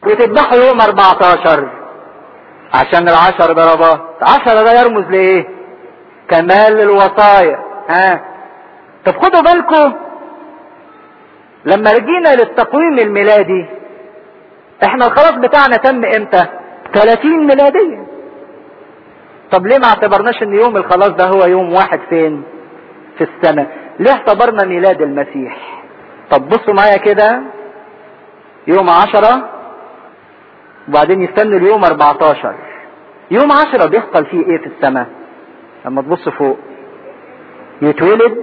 وتذبحوا يوم 14 عشان العشر ضربات عشرة ده يرمز لايه كمال الوصايا ها طب خدوا بالكم لما رجينا للتقويم الميلادي احنا الخلاص بتاعنا تم امتى 30 ميلادية طب ليه ما اعتبرناش ان يوم الخلاص ده هو يوم واحد فين في السنة ليه اعتبرنا ميلاد المسيح طب بصوا معايا كده يوم عشرة وبعدين يستنوا اليوم 14 يوم عشرة بيحصل فيه ايه في السماء لما تبص فوق يتولد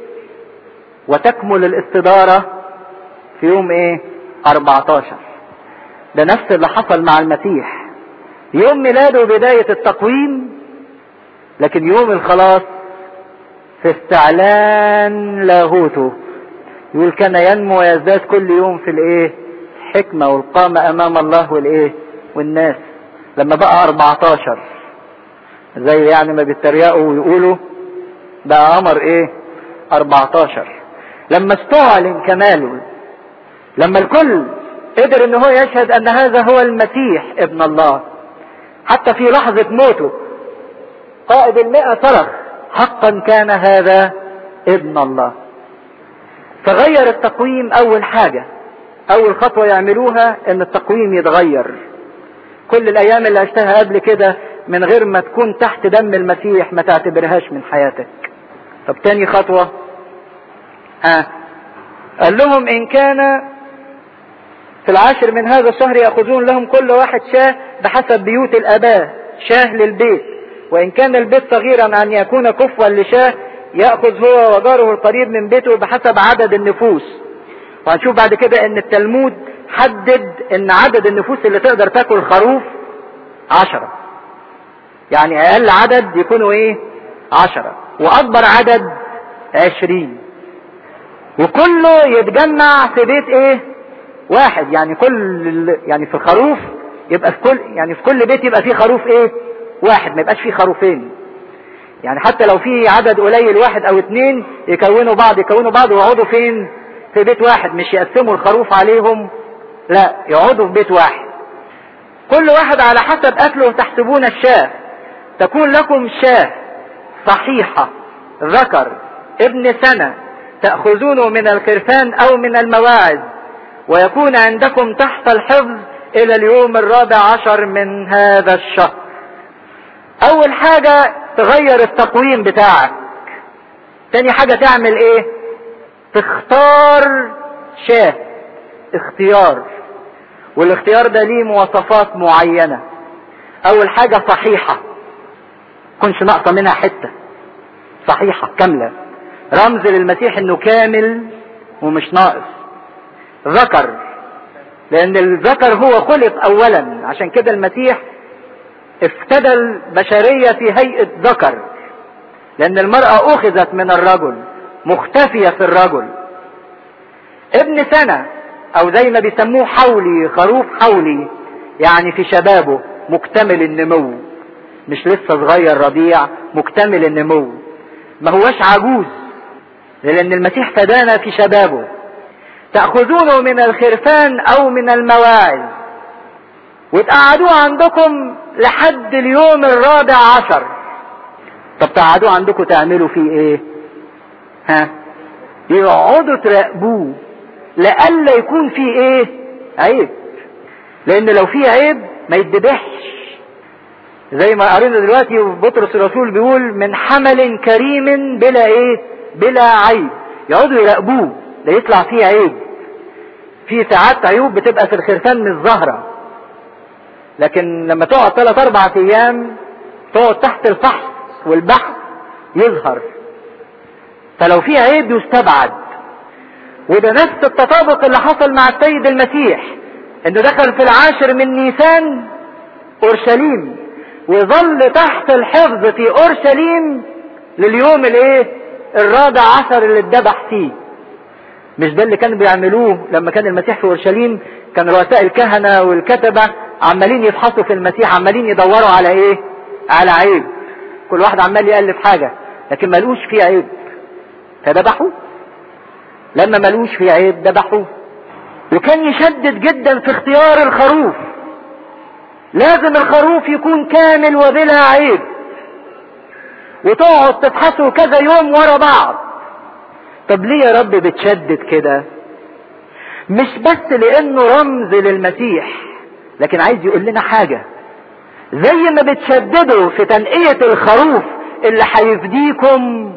وتكمل الاستدارة في يوم ايه 14 ده نفس اللي حصل مع المسيح يوم ميلاده بداية التقويم لكن يوم الخلاص في استعلان لاهوته يقول كان ينمو ويزداد كل يوم في الايه الحكمة والقامة امام الله والايه والناس لما بقى 14 زي يعني ما بيتريقوا ويقولوا بقى قمر ايه 14 لما استعلن كماله لما الكل قدر ان هو يشهد ان هذا هو المسيح ابن الله حتى في لحظة موته قائد المئة صرخ حقا كان هذا ابن الله فغير التقويم اول حاجة اول خطوة يعملوها ان التقويم يتغير كل الايام اللي عشتها قبل كده من غير ما تكون تحت دم المسيح ما تعتبرهاش من حياتك طب تاني خطوة ها قال لهم ان كان في العاشر من هذا الشهر يأخذون لهم كل واحد شاه بحسب بيوت الآباء شاه للبيت وإن كان البيت صغيرا أن يكون كفوا لشاه يأخذ هو وجاره القريب من بيته بحسب عدد النفوس وهنشوف بعد كده ان التلمود حدد ان عدد النفوس اللي تقدر تاكل خروف عشرة يعني اقل عدد يكونوا ايه عشرة واكبر عدد عشرين وكله يتجمع في بيت ايه واحد يعني كل يعني في الخروف يبقى في كل يعني في كل بيت يبقى فيه خروف ايه واحد ما يبقاش فيه خروفين يعني حتى لو في عدد قليل واحد او اتنين يكونوا بعض يكونوا بعض ويقعدوا فين في بيت واحد مش يقسموا الخروف عليهم لا يقعدوا في بيت واحد كل واحد على حسب اكله تحسبون الشاه تكون لكم شاه صحيحة ذكر ابن سنة تأخذونه من الخرفان او من المواعظ ويكون عندكم تحت الحفظ الى اليوم الرابع عشر من هذا الشهر اول حاجة تغير التقويم بتاعك تاني حاجة تعمل ايه تختار شاه اختيار والاختيار ده ليه مواصفات معينة اول حاجة صحيحة كنش ناقصة منها حتة صحيحة كاملة رمز للمسيح انه كامل ومش ناقص ذكر لان الذكر هو خلق اولا عشان كده المسيح افتدى البشرية في هيئة ذكر لان المرأة اخذت من الرجل مختفية في الرجل ابن سنة او زي ما بيسموه حولي خروف حولي يعني في شبابه مكتمل النمو مش لسه صغير رضيع مكتمل النمو ما هوش عجوز لان المسيح فدانا في شبابه تأخذونه من الخرفان او من المواعظ وتقعدوه عندكم لحد اليوم الرابع عشر طب تقعدوه عندكم تعملوا فيه ايه ها يقعدوا تراقبوه لألا يكون فيه ايه عيب لان لو فيه عيب ما يتذبحش زي ما قرينا دلوقتي بطرس الرسول بيقول من حمل كريم بلا ايه بلا عيب يقعدوا يراقبوه ده يطلع فيه عيب في ساعات عيوب بتبقى في الخرفان مش ظاهره لكن لما تقعد ثلاث اربع ايام تقعد تحت الفحص والبحث يظهر فلو في عيب يستبعد وده نفس التطابق اللي حصل مع السيد المسيح انه دخل في العاشر من نيسان اورشليم وظل تحت الحفظ في اورشليم لليوم الايه الرابع عشر اللي اتذبح فيه مش ده اللي كانوا بيعملوه لما كان المسيح في اورشليم كان رؤساء الكهنه والكتبه عمالين يفحصوا في المسيح عمالين يدوروا على ايه على عيب كل واحد عمال يألف حاجه لكن ملوش فيه عيب فذبحوه لما ملوش فيه عيب ذبحوه وكان يشدد جدا في اختيار الخروف لازم الخروف يكون كامل وبلا عيب وتقعد تفحصه كذا يوم ورا بعض طب ليه يا رب بتشدد كده مش بس لانه رمز للمسيح لكن عايز يقول لنا حاجه زي ما بتشددوا في تنقية الخروف اللي هيفديكم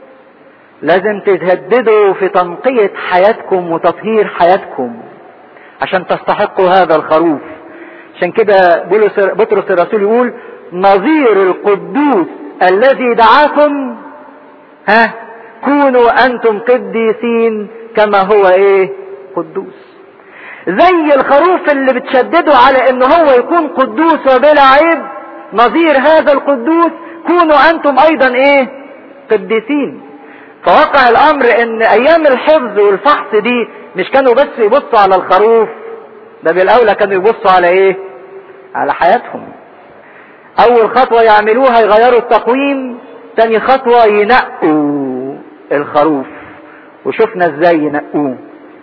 لازم تجددوا في تنقية حياتكم وتطهير حياتكم عشان تستحقوا هذا الخروف عشان كده بطرس الرسول يقول نظير القدوس الذي دعاكم ها كونوا انتم قديسين كما هو ايه قدوس زي الخروف اللي بتشددوا على ان هو يكون قدوس وبلا عيب نظير هذا القدوس كونوا انتم ايضا ايه قديسين فوقع الامر ان ايام الحفظ والفحص دي مش كانوا بس يبصوا على الخروف ده بالاولى كانوا يبصوا على ايه على حياتهم اول خطوة يعملوها يغيروا التقويم تاني خطوة ينقوا الخروف وشفنا ازاي ينقوه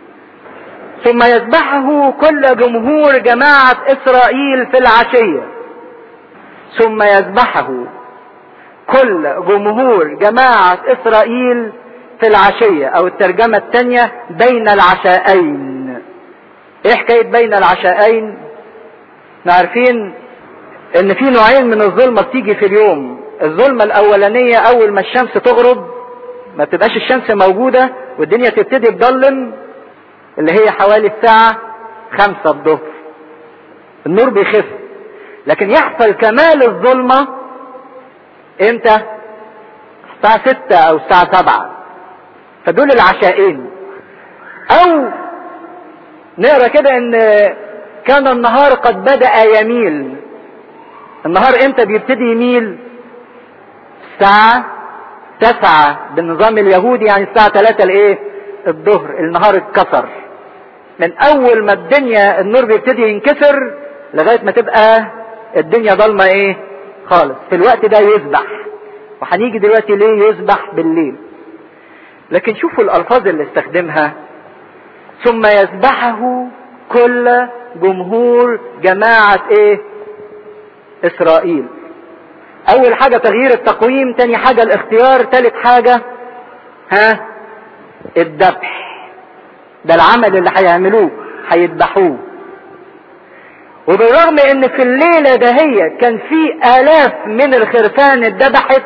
ثم يذبحه كل جمهور جماعة اسرائيل في العشية ثم يذبحه كل جمهور جماعة اسرائيل في العشية او الترجمة الثانية بين العشاءين ايه حكاية بين العشاءين عارفين ان في نوعين من الظلمة بتيجي في اليوم الظلمة الاولانية اول ما الشمس تغرب ما تبقاش الشمس موجودة والدنيا تبتدي تضلم اللي هي حوالي الساعة خمسة الظهر النور بيخف لكن يحصل كمال الظلمة امتى الساعة ستة او الساعة سبعة فدول العشائين او نقرا كده ان كان النهار قد بدأ يميل النهار امتى بيبتدي يميل الساعة تسعة بالنظام اليهودي يعني الساعة ثلاثة الايه الظهر النهار اتكسر من اول ما الدنيا النور بيبتدي ينكسر لغاية ما تبقى الدنيا ضلمة ايه خالص في الوقت ده يذبح وهنيجي دلوقتي ليه يذبح بالليل لكن شوفوا الالفاظ اللي استخدمها ثم يذبحه كل جمهور جماعة ايه اسرائيل اول حاجة تغيير التقويم تاني حاجة الاختيار تالت حاجة ها الذبح ده العمل اللي هيعملوه هيذبحوه وبالرغم ان في الليلة دهية كان في الاف من الخرفان اتذبحت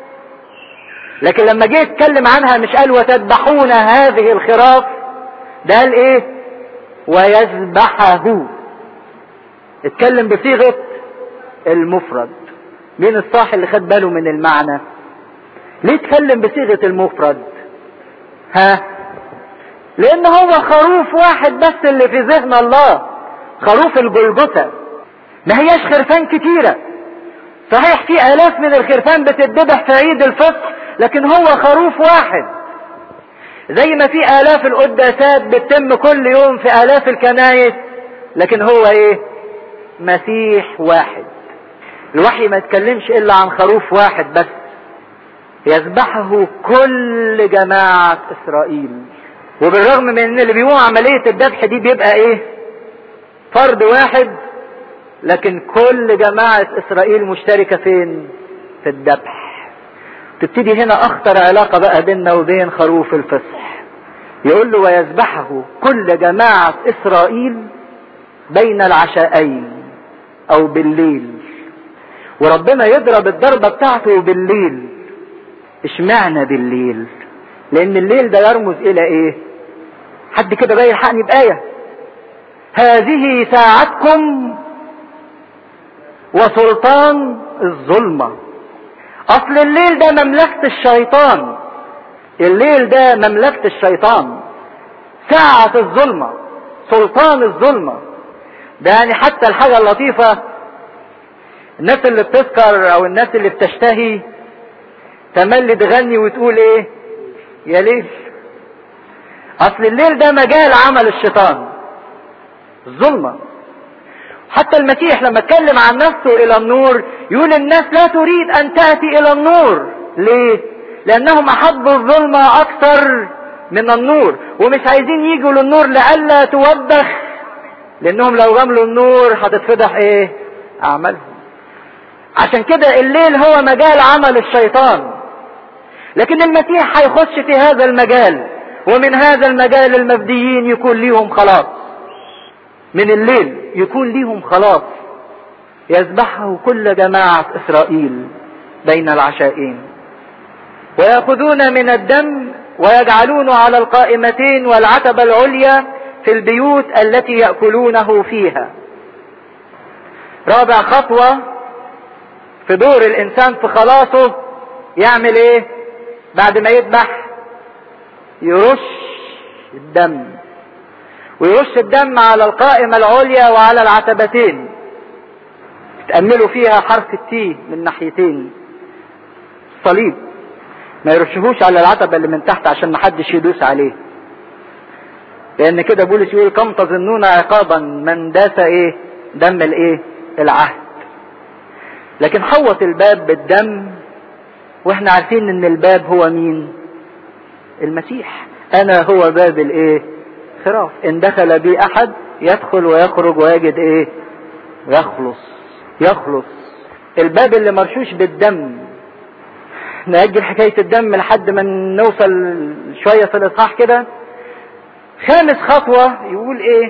لكن لما جه يتكلم عنها مش قال وتذبحون هذه الخراف ده قال ايه ويذبحه اتكلم بصيغة المفرد مين الصاح اللي خد باله من المعنى ليه اتكلم بصيغة المفرد ها لان هو خروف واحد بس اللي في ذهن الله خروف الجلجثة ما هياش خرفان كتيرة صحيح في الاف من الخرفان بتتذبح في عيد الفصح لكن هو خروف واحد زي ما في الاف القداسات بتتم كل يوم في الاف الكنايس لكن هو ايه مسيح واحد الوحي ما يتكلمش الا عن خروف واحد بس يذبحه كل جماعة اسرائيل وبالرغم من ان اللي بيقوم عملية الذبح دي بيبقى ايه فرد واحد لكن كل جماعة اسرائيل مشتركة فين في الذبح تبتدي هنا اخطر علاقة بقى بيننا وبين خروف الفصح يقول له ويذبحه كل جماعة اسرائيل بين العشاءين او بالليل وربنا يضرب الضربة بتاعته بالليل اشمعنى بالليل لان الليل ده يرمز الى ايه حد كده بقى يلحقني بآية هذه ساعتكم وسلطان الظلمة اصل الليل ده مملكة الشيطان الليل ده مملكة الشيطان ساعة الظلمة سلطان الظلمة ده يعني حتى الحاجة اللطيفة الناس اللي بتسكر او الناس اللي بتشتهي تملي تغني وتقول ايه يا ليل اصل الليل ده مجال عمل الشيطان الظلمة حتى المسيح لما اتكلم عن نفسه الى النور يقول الناس لا تريد ان تأتي الى النور ليه لانهم احبوا الظلمة اكثر من النور ومش عايزين يجوا للنور لئلا توبخ لانهم لو غملوا النور هتتفضح ايه اعمالهم عشان كده الليل هو مجال عمل الشيطان لكن المسيح هيخش في هذا المجال ومن هذا المجال المبديين يكون ليهم خلاص من الليل يكون ليهم خلاص يذبحه كل جماعة إسرائيل بين العشائين ويأخذون من الدم ويجعلونه على القائمتين والعتبة العليا في البيوت التي يأكلونه فيها رابع خطوة في دور الإنسان في خلاصه يعمل إيه بعد ما يذبح يرش الدم ويرش الدم على القائمة العليا وعلى العتبتين تأملوا فيها حرف التي من ناحيتين صليب ما يرشهوش على العتبة اللي من تحت عشان محدش يدوس عليه لان كده بولس يقول كم تظنون عقابا من داس ايه دم الايه العهد لكن حوط الباب بالدم واحنا عارفين ان الباب هو مين المسيح انا هو باب الايه خراف ان دخل بي احد يدخل ويخرج ويجد ايه يخلص يخلص الباب اللي مرشوش بالدم نأجل حكاية الدم لحد ما نوصل شوية في الإصحاح كده خامس خطوة يقول إيه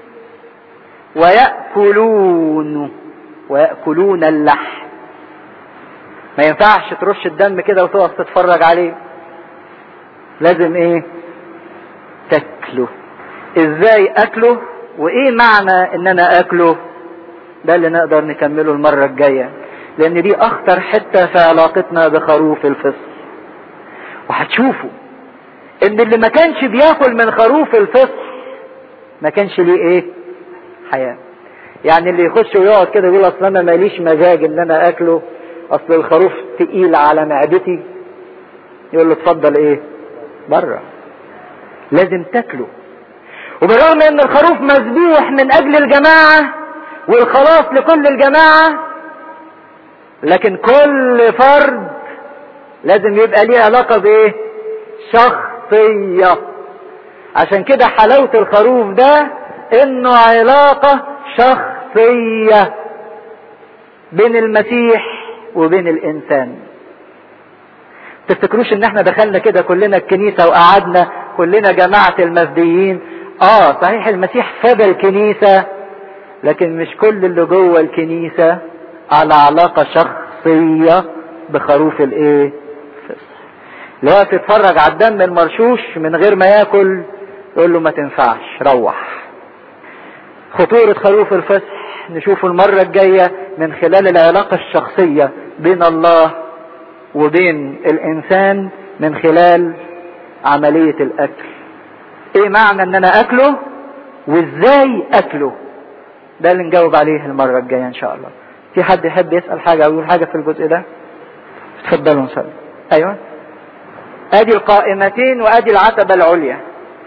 ويأكلون ويأكلون اللحم ما ينفعش ترش الدم كده وتقف تتفرج عليه لازم ايه تاكله ازاي اكله وايه معنى ان انا اكله ده اللي نقدر نكمله المرة الجاية لان دي اخطر حتة في علاقتنا بخروف الفصل وهتشوفوا ان اللي ما كانش بياكل من خروف الفصل ما كانش ليه ايه حياة يعني اللي يخش ويقعد كده يقول اصل انا ماليش مزاج ان انا اكله اصل الخروف تقيل على معدتي يقول له اتفضل ايه بره لازم تاكله وبالرغم ان الخروف مذبوح من اجل الجماعة والخلاص لكل الجماعة لكن كل فرد لازم يبقى ليه علاقة بايه شخصية عشان كده حلاوة الخروف ده انه علاقة شخصية بين المسيح وبين الانسان تفتكروش ان احنا دخلنا كده كلنا الكنيسة وقعدنا كلنا جماعة المفديين اه صحيح المسيح فدى الكنيسة لكن مش كل اللي جوه الكنيسة على علاقة شخصية بخروف الايه اللي هو تتفرج على الدم المرشوش من غير ما ياكل يقول له ما تنفعش روح خطورة خروف الفصح نشوفه المرة الجاية من خلال العلاقة الشخصية بين الله وبين الانسان من خلال عملية الاكل ايه معنى ان انا اكله وازاي اكله ده اللي نجاوب عليه المرة الجاية ان شاء الله في حد يحب يسأل حاجة او يقول حاجة في الجزء ده اتفضلوا نصلي ايوه ادي القائمتين وادي العتبة العليا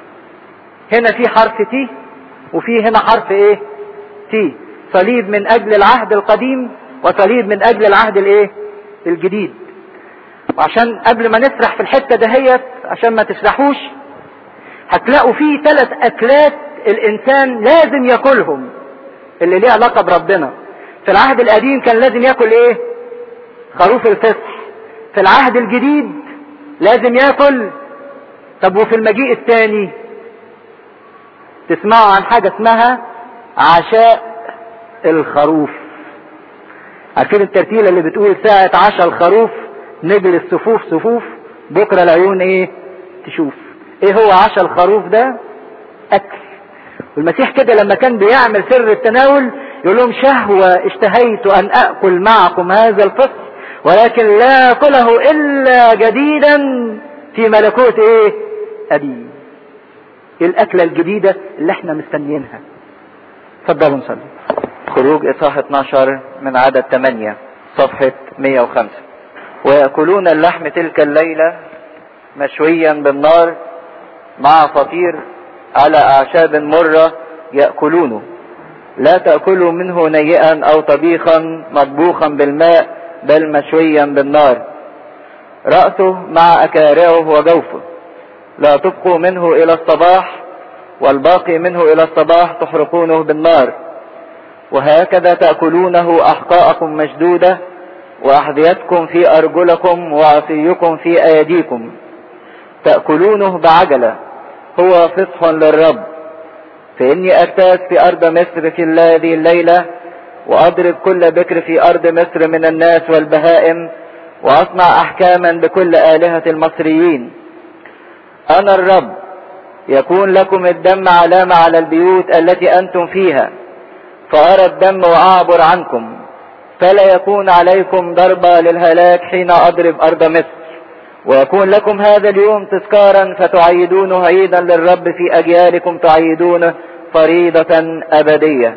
هنا في حرف تي وفي هنا حرف ايه تي صليب من اجل العهد القديم وصليب من اجل العهد الايه الجديد وعشان قبل ما نسرح في الحته دهيت عشان ما تسرحوش هتلاقوا فيه ثلاث اكلات الانسان لازم ياكلهم اللي ليه علاقه بربنا في العهد القديم كان لازم ياكل ايه خروف الفصح في العهد الجديد لازم ياكل طب وفي المجيء الثاني تسمعوا عن حاجه اسمها عشاء الخروف عارفين الترتيله اللي بتقول ساعه عشاء الخروف نجلس صفوف صفوف بكره العيون ايه تشوف ايه هو عشاء الخروف ده اكل والمسيح كده لما كان بيعمل سر التناول يقول لهم شهوة اشتهيت ان اكل معكم هذا الفصل ولكن لا اكله الا جديدا في ملكوت ايه ابي الاكلة الجديدة اللي احنا مستنيينها اتفضلوا نصلي خروج اصحاح 12 من عدد 8 صفحة 105 ويأكلون اللحم تلك الليلة مشويا بالنار مع فطير على أعشاب مرة يأكلونه لا تأكلوا منه نيئا أو طبيخا مطبوخا بالماء بل مشويا بالنار رأسه مع أكارعه وجوفه لا تبقوا منه الى الصباح والباقي منه الى الصباح تحرقونه بالنار وهكذا تأكلونه احقاءكم مشدودة واحذيتكم في ارجلكم وعصيكم في ايديكم تأكلونه بعجلة هو فصح للرب فاني اجتاز في ارض مصر في هذه الليلة واضرب كل بكر في ارض مصر من الناس والبهائم واصنع احكاما بكل الهة المصريين انا الرب يكون لكم الدم علامة على البيوت التي انتم فيها فارى الدم واعبر عنكم فلا يكون عليكم ضربة للهلاك حين اضرب ارض مصر ويكون لكم هذا اليوم تذكارا فتعيدونه عيدا للرب في اجيالكم تعيدونه فريضة ابدية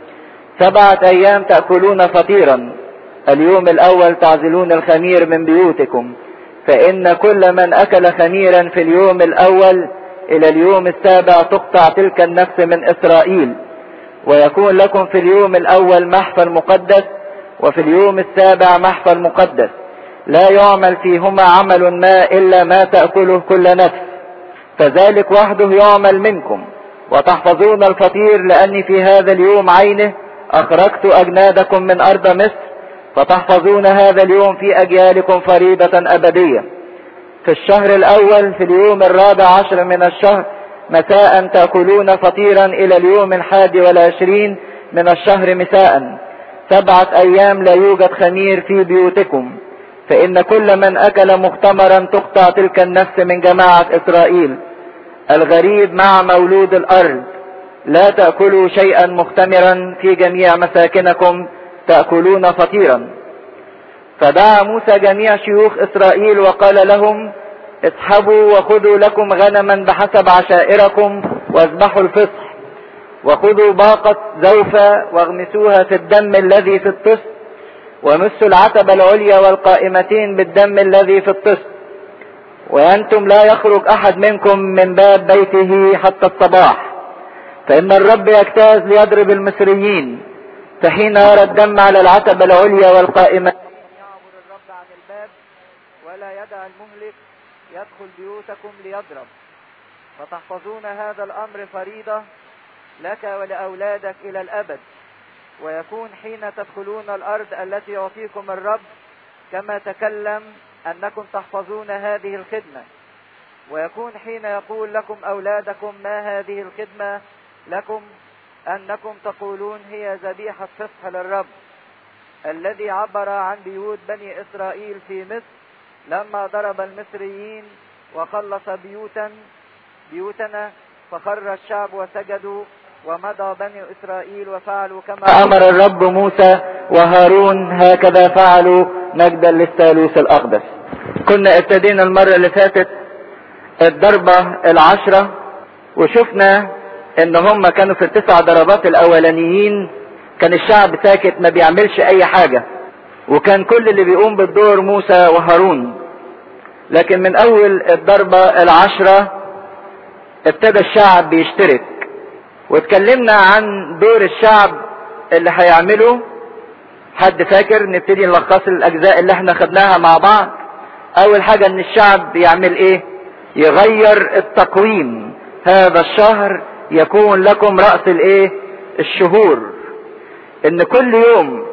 سبعة ايام تأكلون فطيرا اليوم الاول تعزلون الخمير من بيوتكم فان كل من اكل خميرا في اليوم الاول الى اليوم السابع تقطع تلك النفس من اسرائيل ويكون لكم في اليوم الاول محفل مقدس وفي اليوم السابع محفل مقدس لا يعمل فيهما عمل ما الا ما تأكله كل نفس فذلك وحده يعمل منكم وتحفظون الفطير لاني في هذا اليوم عينه اخرجت اجنادكم من ارض مصر فتحفظون هذا اليوم في اجيالكم فريضة ابدية في الشهر الاول في اليوم الرابع عشر من الشهر مساء تأكلون فطيرا الى اليوم الحادي والعشرين من الشهر مساء سبعة ايام لا يوجد خمير في بيوتكم فان كل من اكل مختمرا تقطع تلك النفس من جماعة اسرائيل الغريب مع مولود الارض لا تأكلوا شيئا مختمرا في جميع مساكنكم تأكلون فطيرا فدعا موسى جميع شيوخ اسرائيل وقال لهم اسحبوا وخذوا لكم غنما بحسب عشائركم واذبحوا الفصح وخذوا باقة زوفة واغمسوها في الدم الذي في الطست ومسوا العتبة العليا والقائمتين بالدم الذي في الطست وأنتم لا يخرج أحد منكم من باب بيته حتى الصباح فإن الرب يجتاز ليضرب المصريين فحين يرى الدم على العتبة العليا والقائمة يعبر الرب عن الباب ولا يدع المهلك يدخل بيوتكم ليضرب فتحفظون هذا الأمر فريضة لك ولأولادك إلى الأبد ويكون حين تدخلون الأرض التي يعطيكم الرب كما تكلم أنكم تحفظون هذه الخدمة ويكون حين يقول لكم أولادكم ما هذه الخدمة لكم أنكم تقولون هي ذبيحة فصح للرب الذي عبر عن بيوت بني إسرائيل في مصر لما ضرب المصريين وخلص بيوتا بيوتنا فخر الشعب وسجدوا ومضى بني إسرائيل وفعلوا كما أمر الرب موسى وهارون هكذا فعلوا مجدا للثالوث الأقدس كنا ابتدينا المرة اللي فاتت الضربة العشرة وشفنا ان هم كانوا في التسع ضربات الاولانيين كان الشعب ساكت ما بيعملش اي حاجة وكان كل اللي بيقوم بالدور موسى وهارون لكن من اول الضربة العشرة ابتدى الشعب بيشترك واتكلمنا عن دور الشعب اللي هيعمله حد فاكر نبتدي نلخص الاجزاء اللي احنا خدناها مع بعض اول حاجة ان الشعب يعمل ايه يغير التقويم هذا الشهر يكون لكم رأس الايه الشهور ان كل يوم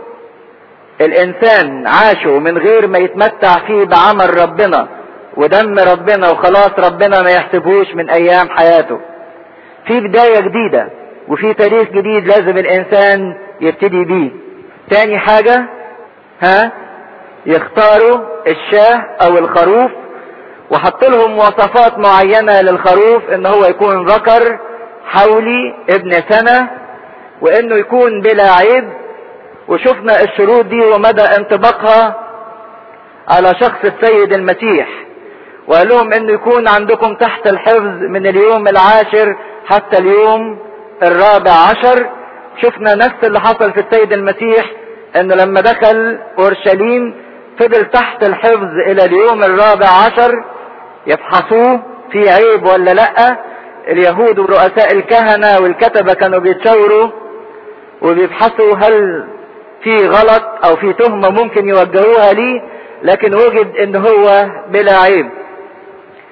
الانسان عاشه من غير ما يتمتع فيه بعمل ربنا ودم ربنا وخلاص ربنا ما يحسبوش من ايام حياته في بداية جديدة وفي تاريخ جديد لازم الانسان يبتدي بيه تاني حاجة ها يختاروا الشاه او الخروف وحط لهم مواصفات معينة للخروف ان هو يكون ذكر حولي ابن سنة وانه يكون بلا عيب وشفنا الشروط دي ومدى انطباقها على شخص السيد المسيح وقال لهم انه يكون عندكم تحت الحفظ من اليوم العاشر حتى اليوم الرابع عشر شفنا نفس اللي حصل في السيد المسيح انه لما دخل اورشليم فضل تحت الحفظ الى اليوم الرابع عشر يفحصوه في عيب ولا لا اليهود ورؤساء الكهنة والكتبة كانوا بيتشاوروا وبيبحثوا هل في غلط او في تهمة ممكن يوجهوها ليه لكن وجد ان هو بلا عيب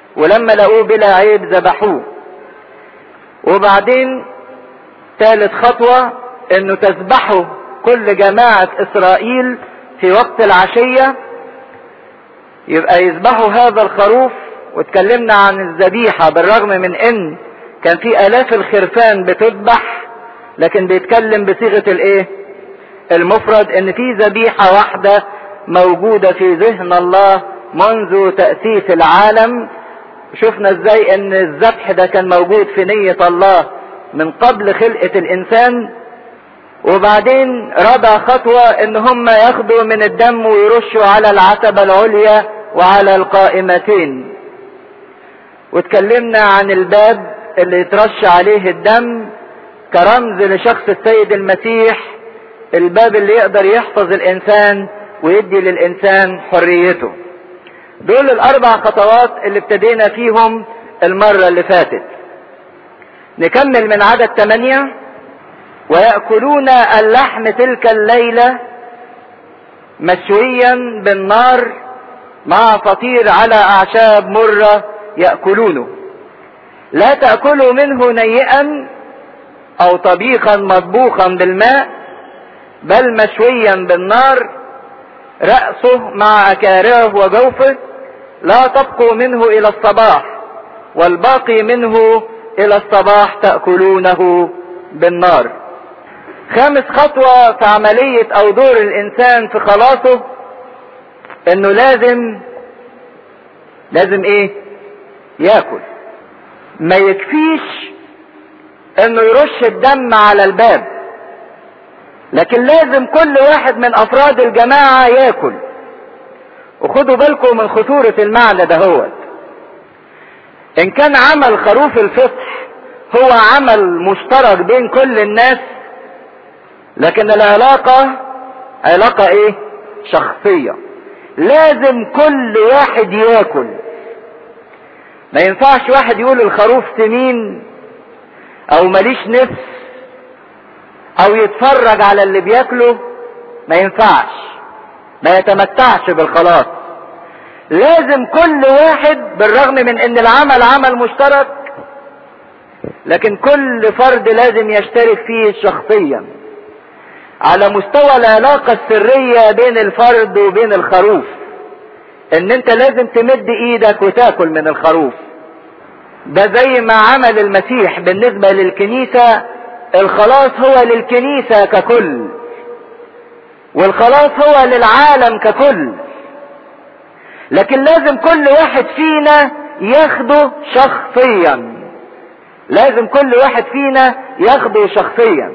ولما لقوه بلا عيب ذبحوه وبعدين ثالث خطوة انه تذبحوا كل جماعة اسرائيل في وقت العشية يبقى يذبحوا هذا الخروف واتكلمنا عن الذبيحة بالرغم من ان كان في الاف الخرفان بتذبح لكن بيتكلم بصيغة الايه المفرد ان في ذبيحة واحدة موجودة في ذهن الله منذ تأسيس العالم شفنا ازاي ان الذبح ده كان موجود في نية الله من قبل خلقة الانسان وبعدين رابع خطوة ان هم ياخدوا من الدم ويرشوا على العتبة العليا وعلى القائمتين واتكلمنا عن الباب اللي يترش عليه الدم كرمز لشخص السيد المسيح الباب اللي يقدر يحفظ الانسان ويدي للانسان حريته دول الاربع خطوات اللي ابتدينا فيهم المرة اللي فاتت نكمل من عدد ثمانية ويأكلون اللحم تلك الليلة مشويا بالنار مع فطير على اعشاب مرة يأكلونه لا تأكلوا منه نيئا او طبيخا مطبوخا بالماء بل مشويا بالنار رأسه مع أكارعه وجوفه لا تبقوا منه إلى الصباح والباقي منه إلى الصباح تأكلونه بالنار خامس خطوة في عملية أو دور الإنسان في خلاصه إنه لازم لازم إيه؟ ياكل ما يكفيش إنه يرش الدم على الباب لكن لازم كل واحد من افراد الجماعة ياكل وخدوا بالكم من خطورة المعنى دهوت ان كان عمل خروف الفصح هو عمل مشترك بين كل الناس لكن العلاقة علاقة ايه شخصية لازم كل واحد ياكل ما ينفعش واحد يقول الخروف سمين او ماليش نفس او يتفرج على اللي بياكله ما ينفعش ما يتمتعش بالخلاص لازم كل واحد بالرغم من ان العمل عمل مشترك لكن كل فرد لازم يشترك فيه شخصيا على مستوى العلاقة السرية بين الفرد وبين الخروف ان انت لازم تمد ايدك وتاكل من الخروف ده زي ما عمل المسيح بالنسبة للكنيسة الخلاص هو للكنيسة ككل والخلاص هو للعالم ككل لكن لازم كل واحد فينا ياخده شخصيا لازم كل واحد فينا ياخده شخصيا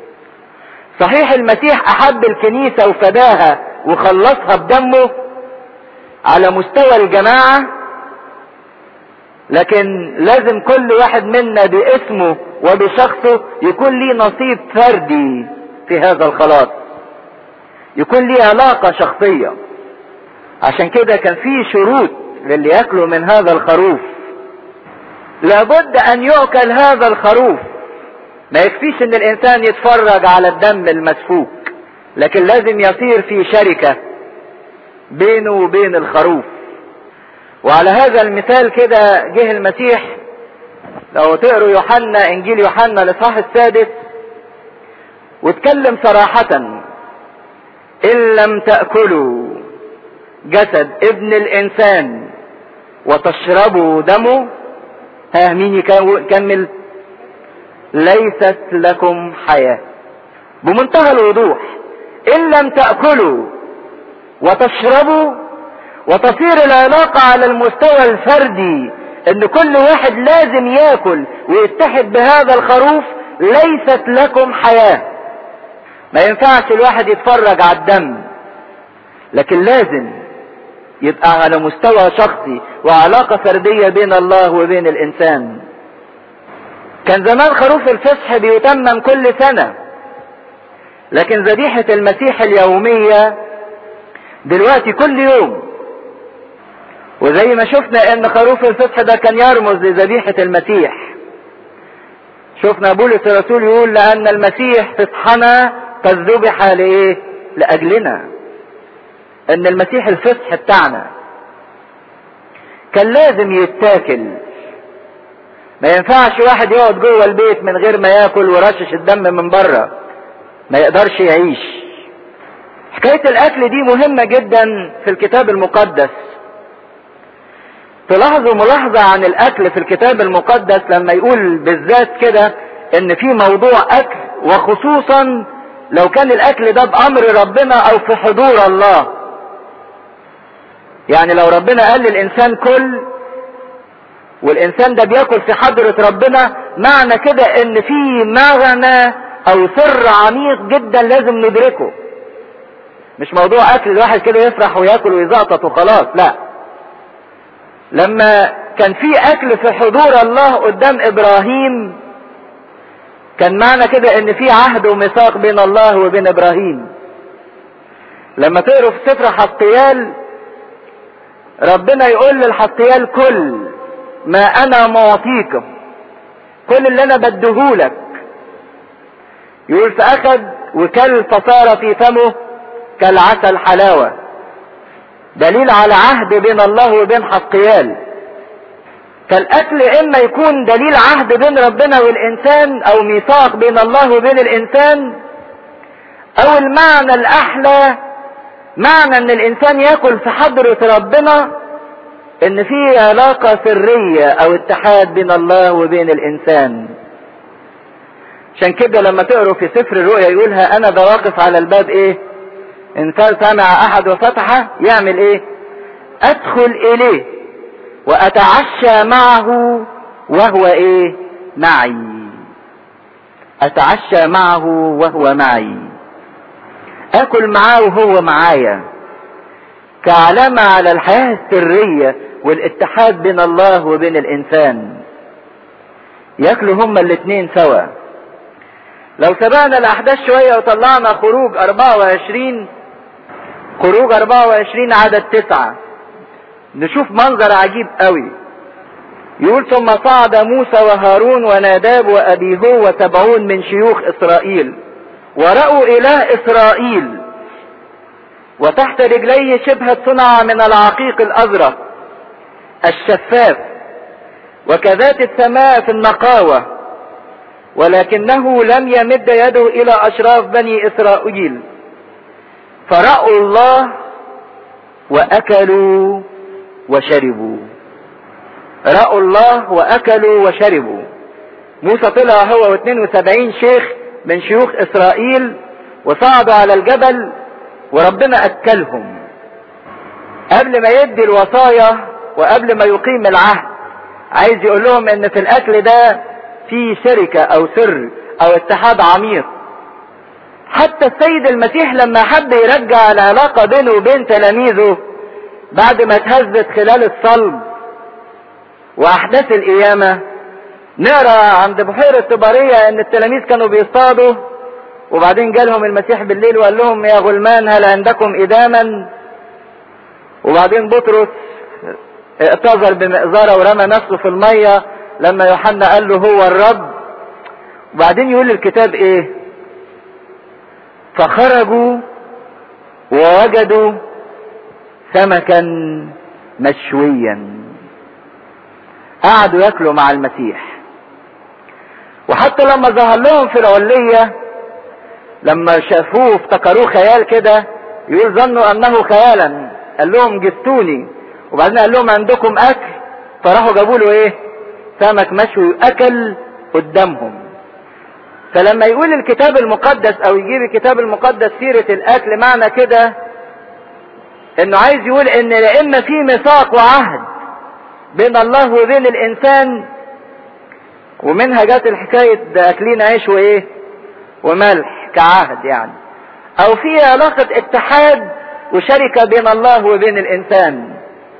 صحيح المسيح احب الكنيسة وفداها وخلصها بدمه على مستوى الجماعة لكن لازم كل واحد منا باسمه وبشخصه يكون ليه نصيب فردي في هذا الخلاص يكون ليه علاقة شخصية عشان كده كان في شروط للي ياكلوا من هذا الخروف لابد ان يؤكل هذا الخروف ما يكفيش ان الانسان يتفرج على الدم المسفوك لكن لازم يصير في شركة بينه وبين الخروف وعلى هذا المثال كده جه المسيح لو تقروا يوحنا انجيل يوحنا الاصحاح السادس واتكلم صراحة ان لم تأكلوا جسد ابن الانسان وتشربوا دمه ها مين يكمل ليست لكم حياة بمنتهى الوضوح ان لم تأكلوا وتشربوا وتصير العلاقة على المستوى الفردي ان كل واحد لازم ياكل ويتحد بهذا الخروف ليست لكم حياة ما ينفعش الواحد يتفرج على الدم لكن لازم يبقى على مستوى شخصي وعلاقة فردية بين الله وبين الانسان كان زمان خروف الفصح بيتمم كل سنة لكن ذبيحة المسيح اليومية دلوقتي كل يوم وزي ما شفنا ان خروف الفصح ده كان يرمز لذبيحة المسيح شفنا بولس الرسول يقول لان المسيح فصحنا قد ذبح لايه لاجلنا ان المسيح الفصح بتاعنا كان لازم يتاكل ما ينفعش واحد يقعد جوه البيت من غير ما ياكل ورشش الدم من بره ما يقدرش يعيش حكاية الاكل دي مهمة جدا في الكتاب المقدس تلاحظوا ملاحظة عن الاكل في الكتاب المقدس لما يقول بالذات كده ان في موضوع اكل وخصوصا لو كان الاكل ده بامر ربنا او في حضور الله يعني لو ربنا قال للانسان كل والانسان ده بياكل في حضرة ربنا معنى كده ان في معنى او سر عميق جدا لازم ندركه مش موضوع اكل الواحد كده يفرح وياكل ويزقطط وخلاص لا لما كان في اكل في حضور الله قدام ابراهيم كان معنى كده ان في عهد وميثاق بين الله وبين ابراهيم لما تقروا في سفر حطيال ربنا يقول للحطيال كل ما انا معطيكم كل اللي انا بديهولك يقول فاخذ وكل فصار في فمه كالعسل حلاوة دليل على عهد بين الله وبين حقيال فالاكل اما يكون دليل عهد بين ربنا والانسان او ميثاق بين الله وبين الانسان او المعنى الاحلى معنى ان الانسان ياكل في حضرة ربنا ان في علاقة سرية او اتحاد بين الله وبين الانسان عشان كده لما تقروا في سفر الرؤيا يقولها انا ده واقف على الباب ايه ان كان سمع احد وفتحه يعمل ايه ادخل اليه واتعشى معه وهو ايه معي اتعشى معه وهو معي اكل معاه وهو معايا كعلامة على الحياة السرية والاتحاد بين الله وبين الانسان ياكلوا هما الاتنين سوا لو سبقنا الاحداث شوية وطلعنا خروج 24 خروج 24 عدد تسعة نشوف منظر عجيب قوي يقول ثم صعد موسى وهارون وناداب وابيهو وسبعون من شيوخ اسرائيل ورأوا اله اسرائيل وتحت رجليه شبه صنع من العقيق الازرق الشفاف وكذات السماء في النقاوة ولكنه لم يمد يده الى اشراف بني اسرائيل فرأوا الله واكلوا وشربوا رأوا الله واكلوا وشربوا موسى طلع هو و72 شيخ من شيوخ اسرائيل وصعدوا على الجبل وربنا اكلهم قبل ما يدي الوصايا وقبل ما يقيم العهد عايز يقول لهم ان في الاكل ده في شركة او سر او اتحاد عميق حتى السيد المسيح لما حب يرجع العلاقة بينه وبين تلاميذه بعد ما اتهزت خلال الصلب واحداث القيامة نقرا عند بحيرة طبرية ان التلاميذ كانوا بيصطادوا وبعدين جالهم المسيح بالليل وقال لهم يا غلمان هل عندكم إداما وبعدين بطرس اعتذر بمئزرة ورمى نفسه في المية لما يوحنا قال له هو الرب وبعدين يقول الكتاب ايه فخرجوا ووجدوا سمكا مشويا قعدوا ياكلوا مع المسيح وحتى لما ظهر لهم في العليه لما شافوه افتكروه خيال كده يقول ظنوا انه خيالا قال لهم جبتوني وبعدين قال لهم عندكم اكل فراحوا جابوا له ايه سمك مشوي اكل قدامهم فلما يقول الكتاب المقدس او يجيب الكتاب المقدس سيرة الاكل معنى كده انه عايز يقول ان لا اما في ميثاق وعهد بين الله وبين الانسان ومنها جت الحكاية ده اكلين عيش وايه وملح كعهد يعني او في علاقة اتحاد وشركة بين الله وبين الانسان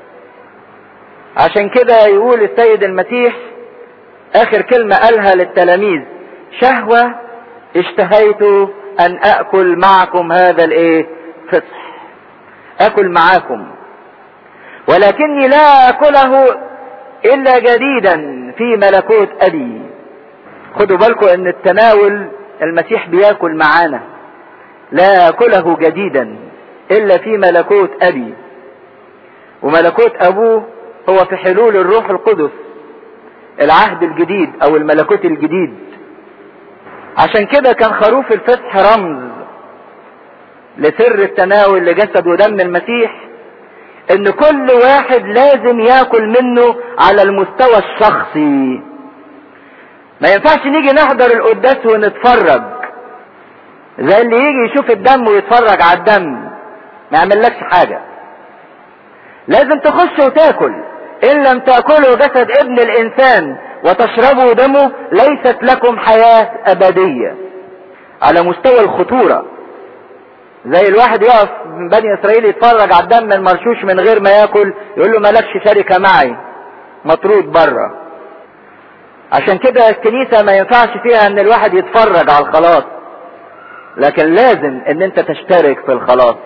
عشان كده يقول السيد المسيح اخر كلمة قالها للتلاميذ شهوة اشتهيت ان اكل معكم هذا الايه فصح اكل معاكم ولكني لا اكله الا جديدا في ملكوت ابي خدوا بالكم ان التناول المسيح بياكل معانا لا ياكله جديدا الا في ملكوت ابي وملكوت ابوه هو في حلول الروح القدس العهد الجديد او الملكوت الجديد عشان كده كان خروف الفصح رمز لسر التناول لجسد ودم المسيح ان كل واحد لازم ياكل منه على المستوى الشخصي ما ينفعش نيجي نحضر القداس ونتفرج زي اللي يجي يشوف الدم ويتفرج على الدم ما يعملكش حاجة لازم تخش وتاكل ان لم تاكلوا جسد ابن الانسان وتشربوا دمه ليست لكم حياة ابدية على مستوى الخطورة زي الواحد يقف من بني اسرائيل يتفرج على الدم المرشوش من غير ما ياكل يقول له مالكش شركة معي مطرود بره عشان كده الكنيسة ما ينفعش فيها ان الواحد يتفرج على الخلاص لكن لازم ان انت تشترك في الخلاص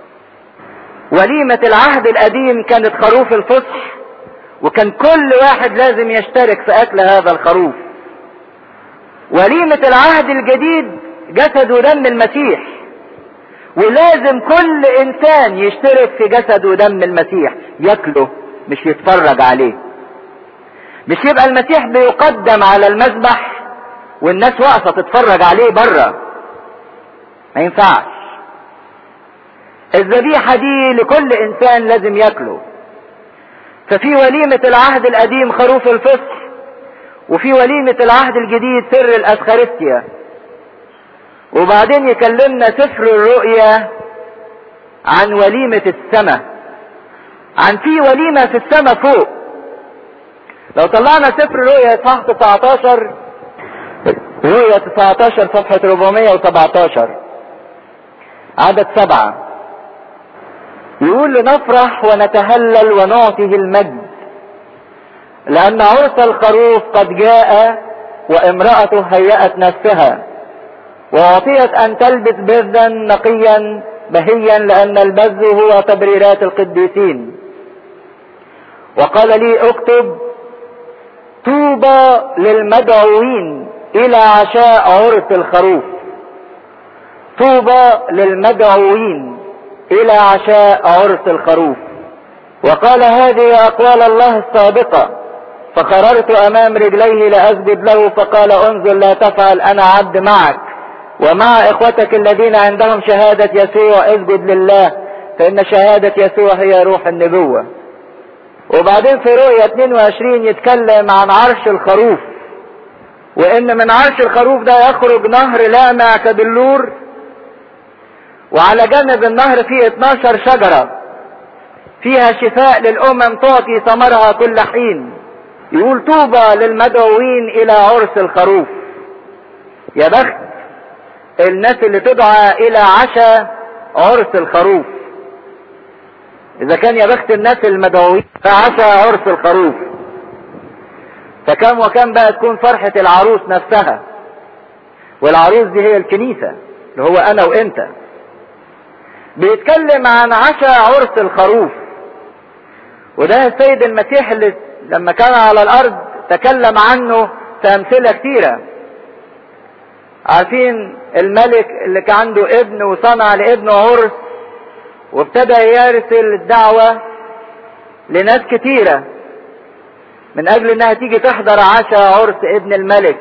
وليمة العهد القديم كانت خروف الفصح وكان كل واحد لازم يشترك في اكل هذا الخروف وليمة العهد الجديد جسد ودم المسيح ولازم كل انسان يشترك في جسد ودم المسيح ياكله مش يتفرج عليه مش يبقى المسيح بيقدم على المذبح والناس واقفة تتفرج عليه بره ما ينفعش الذبيحة دي لكل انسان لازم ياكله ففي وليمة العهد القديم خروف الفصح وفي وليمة العهد الجديد سر الأسخارستيا وبعدين يكلمنا سفر الرؤيا عن وليمة السماء عن في وليمة في السماء فوق لو طلعنا سفر الرؤيا صح 19 رؤيا 19 صفحة 417 عدد سبعة يقول لنفرح ونتهلل ونعطيه المجد لأن عرس الخروف قد جاء وامرأته هيأت نفسها وأعطيت أن تلبس بردا نقيا بهيا لأن البذ هو تبريرات القديسين وقال لي اكتب طوبى للمدعوين إلى عشاء عرس الخروف طوبى للمدعوين إلى عشاء عرس الخروف وقال هذه أقوال الله السابقة فقررت أمام رجليه لأسجد له فقال انظر لا تفعل أنا عبد معك ومع إخوتك الذين عندهم شهادة يسوع اسجد لله فإن شهادة يسوع هي روح النبوة وبعدين في رؤية 22 يتكلم عن عرش الخروف وإن من عرش الخروف ده يخرج نهر لامع كبلور وعلى جانب النهر فيه 12 شجرة فيها شفاء للأمم تعطي ثمرها كل حين يقول طوبى للمدعوين إلى عرس الخروف يا بخت الناس اللي تدعى إلى عشاء عرس الخروف إذا كان يا بخت الناس المدعوين فعشاء عرس الخروف فكم وكم بقى تكون فرحة العروس نفسها والعروس دي هي الكنيسة اللي هو أنا وأنت بيتكلم عن عشاء عرس الخروف وده السيد المسيح اللي لما كان على الارض تكلم عنه في امثله كتيره عارفين الملك اللي كان عنده ابن وصنع لابنه عرس وابتدى يرسل الدعوة لناس كتيرة من اجل انها تيجي تحضر عشاء عرس ابن الملك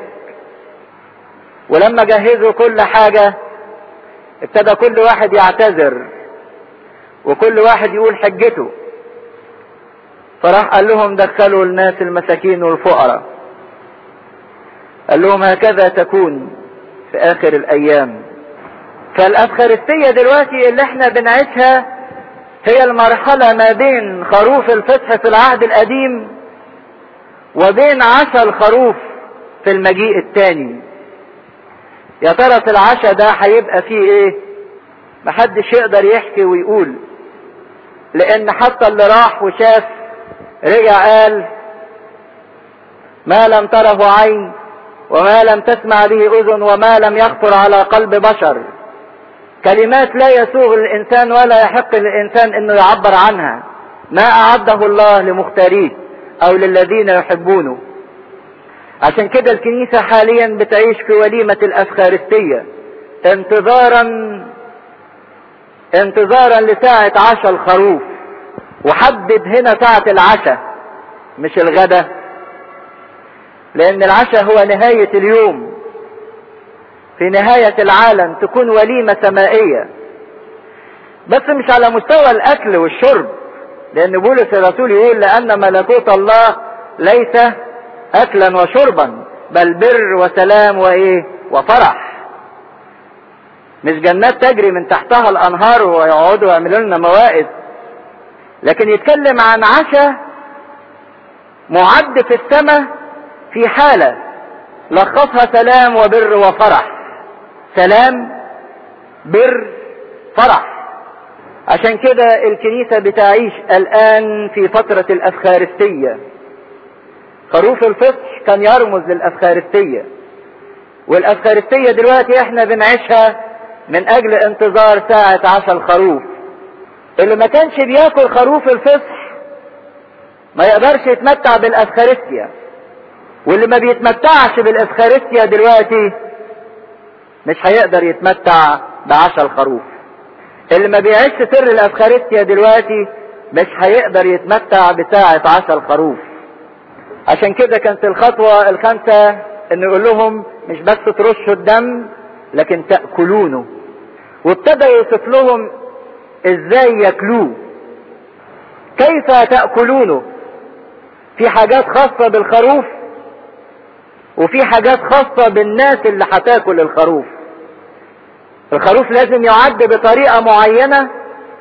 ولما جهزوا كل حاجة ابتدى كل واحد يعتذر وكل واحد يقول حجته فراح قال لهم دخلوا الناس المساكين والفقراء قال لهم هكذا تكون في اخر الايام فالافخارستية دلوقتي اللي احنا بنعيشها هي المرحلة ما بين خروف الفصح في العهد القديم وبين عشاء الخروف في المجيء الثاني يا ترى في العشاء ده هيبقى فيه ايه محدش يقدر يحكي ويقول لان حتى اللي راح وشاف رجع قال ما لم تره عين وما لم تسمع به اذن وما لم يخطر على قلب بشر كلمات لا يسوغ الانسان ولا يحق للانسان انه يعبر عنها ما اعده الله لمختاريه او للذين يحبونه عشان كده الكنيسة حاليا بتعيش في وليمة الافخارستية انتظارا انتظارا لساعة عشاء الخروف وحدد هنا ساعة العشاء مش الغدا لان العشاء هو نهاية اليوم في نهاية العالم تكون وليمة سمائية بس مش على مستوى الاكل والشرب لان بولس الرسول يقول لان ملكوت الله ليس اكلا وشربا بل بر وسلام وايه وفرح مش جنات تجري من تحتها الانهار ويقعدوا يعملوا لنا موائد لكن يتكلم عن عشاء معد في السماء في حالة لخصها سلام وبر وفرح سلام بر فرح عشان كده الكنيسة بتعيش الآن في فترة الأفخارستية خروف الفصح كان يرمز للأفخارستية والأفخارستية دلوقتي احنا بنعيشها من أجل انتظار ساعة عشاء الخروف اللي ما كانش بياكل خروف الفصح ما يقدرش يتمتع بالأفخارستيا واللي ما بيتمتعش بالأفخارستيا دلوقتي مش هيقدر يتمتع بعشاء الخروف اللي ما بيعيش سر الافخارستيا دلوقتي مش هيقدر يتمتع بساعة عشاء الخروف عشان كده كانت الخطوة الخامسة ان يقول لهم مش بس ترشوا الدم لكن تأكلونه وابتدى يوصف لهم ازاي ياكلوه كيف تأكلونه في حاجات خاصة بالخروف وفي حاجات خاصة بالناس اللي هتاكل الخروف الخروف لازم يعد بطريقة معينة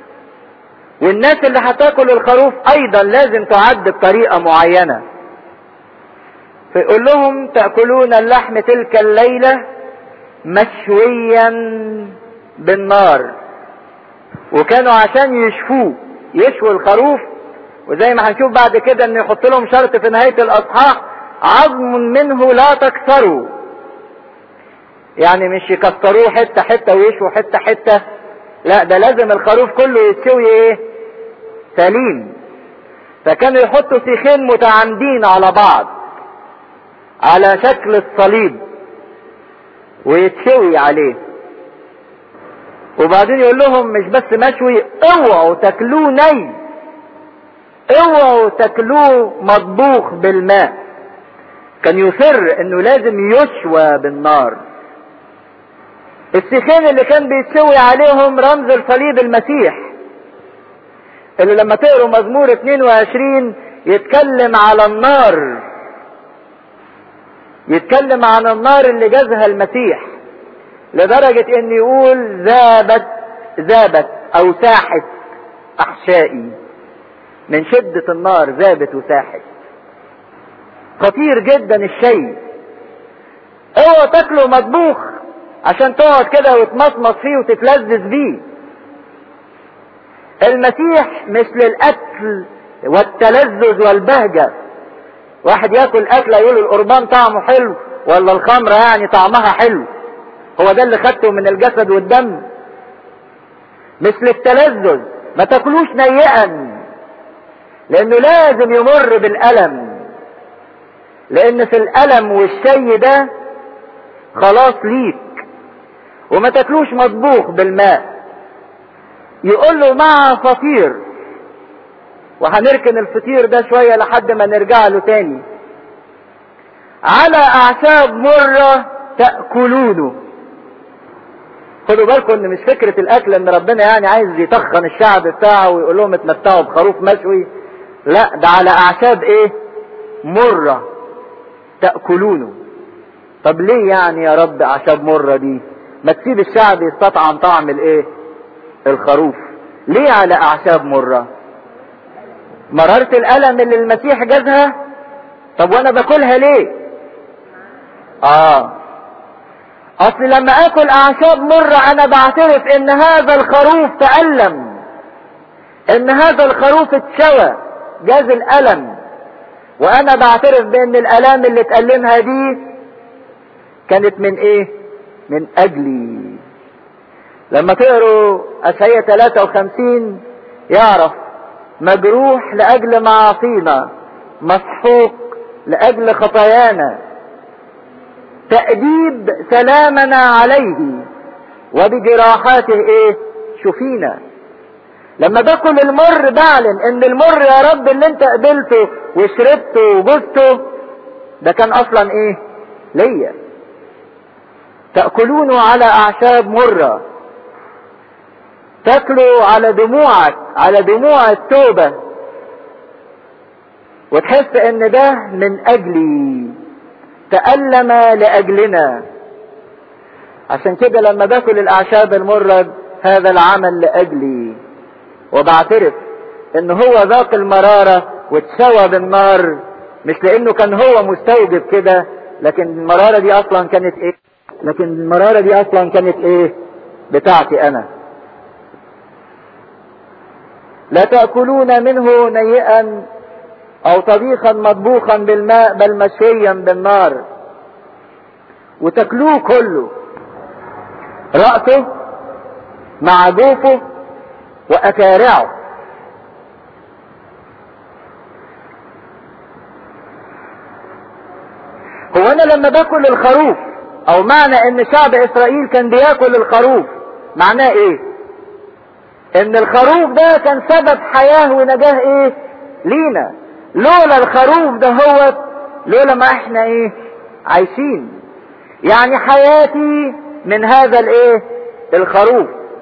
والناس اللي هتاكل الخروف ايضا لازم تعد بطريقة معينة فيقول لهم تأكلون اللحم تلك الليلة مشويا بالنار وكانوا عشان يشفوه يشووا الخروف وزي ما هنشوف بعد كده ان يحط لهم شرط في نهاية الاصحاح عظم منه لا تكسروا يعني مش يكسروه حتة حتة ويشوا حتة حتة لا ده لازم الخروف كله يتسوي ايه سليم فكانوا يحطوا سيخين متعامدين على بعض على شكل الصليب ويتشوي عليه وبعدين يقول لهم مش بس مشوي اوعوا تاكلوه ني اوعوا تاكلوه مطبوخ بالماء كان يصر انه لازم يشوى بالنار السيخين اللي كان بيتشوي عليهم رمز الصليب المسيح اللي لما تقروا مزمور 22 يتكلم على النار يتكلم عن النار اللي جازها المسيح لدرجة ان يقول ذابت ذابت او ساحت احشائي من شدة النار ذابت وساحت خطير جدا الشيء اوعوا تاكلوا مطبوخ عشان تقعد كده وتمصمص فيه وتتلذذ بيه المسيح مش للاكل والتلذذ والبهجة واحد ياكل اكلة يقول القربان طعمه حلو ولا الخمرة يعني طعمها حلو هو ده اللي خدته من الجسد والدم مش للتلذذ ما تاكلوش نيئا لانه لازم يمر بالالم لان في الالم والشي ده خلاص ليك وما تاكلوش مطبوخ بالماء يقول له مع فطير وهنركن الفطير ده شوية لحد ما نرجع له تاني على اعشاب مرة تأكلونه خدوا بالكم ان مش فكرة الاكل ان ربنا يعني عايز يتخن الشعب بتاعه ويقول لهم اتمتعوا بخروف مشوي لا ده على اعشاب ايه مرة تأكلونه طب ليه يعني يا رب اعشاب مرة دي ما تسيب الشعب يستطعم طعم الايه الخروف ليه على اعشاب مرة مررت الالم اللي المسيح جازها طب وانا باكلها ليه اه اصل لما اكل اعشاب مرة انا بعترف ان هذا الخروف تألم ان هذا الخروف اتشوى جاز الالم وانا بعترف بان الالام اللي اتألمها دي كانت من ايه من اجلي لما تقروا اشعية 53 يعرف مجروح لاجل معاصينا مسحوق لاجل خطايانا تأديب سلامنا عليه وبجراحاته ايه شفينا لما باكل المر بعلن ان المر يا رب اللي انت قبلته وشربته وجزته ده كان اصلا ايه ليا تأكلون على اعشاب مرة تاكلوا على دموعك على دموع التوبة وتحس ان ده من اجلي تألم لأجلنا عشان كده لما باكل الأعشاب المرة هذا العمل لأجلي وبعترف إن هو ذاق المرارة واتسوى بالنار مش لأنه كان هو مستوجب كده لكن المرارة دي أصلا كانت إيه؟ لكن المرارة دي أصلا كانت إيه؟ بتاعتي أنا. لا تأكلون منه نيئا او طبيخا مطبوخا بالماء بل مشويا بالنار وتاكلوه كله رأسه مع جوفه واكارعه هو انا لما باكل الخروف او معنى ان شعب اسرائيل كان بياكل الخروف معناه ايه ان الخروف ده كان سبب حياة ونجاة ايه لينا لولا الخروف ده هو لولا ما احنا ايه عايشين يعني حياتي من هذا الايه الخروف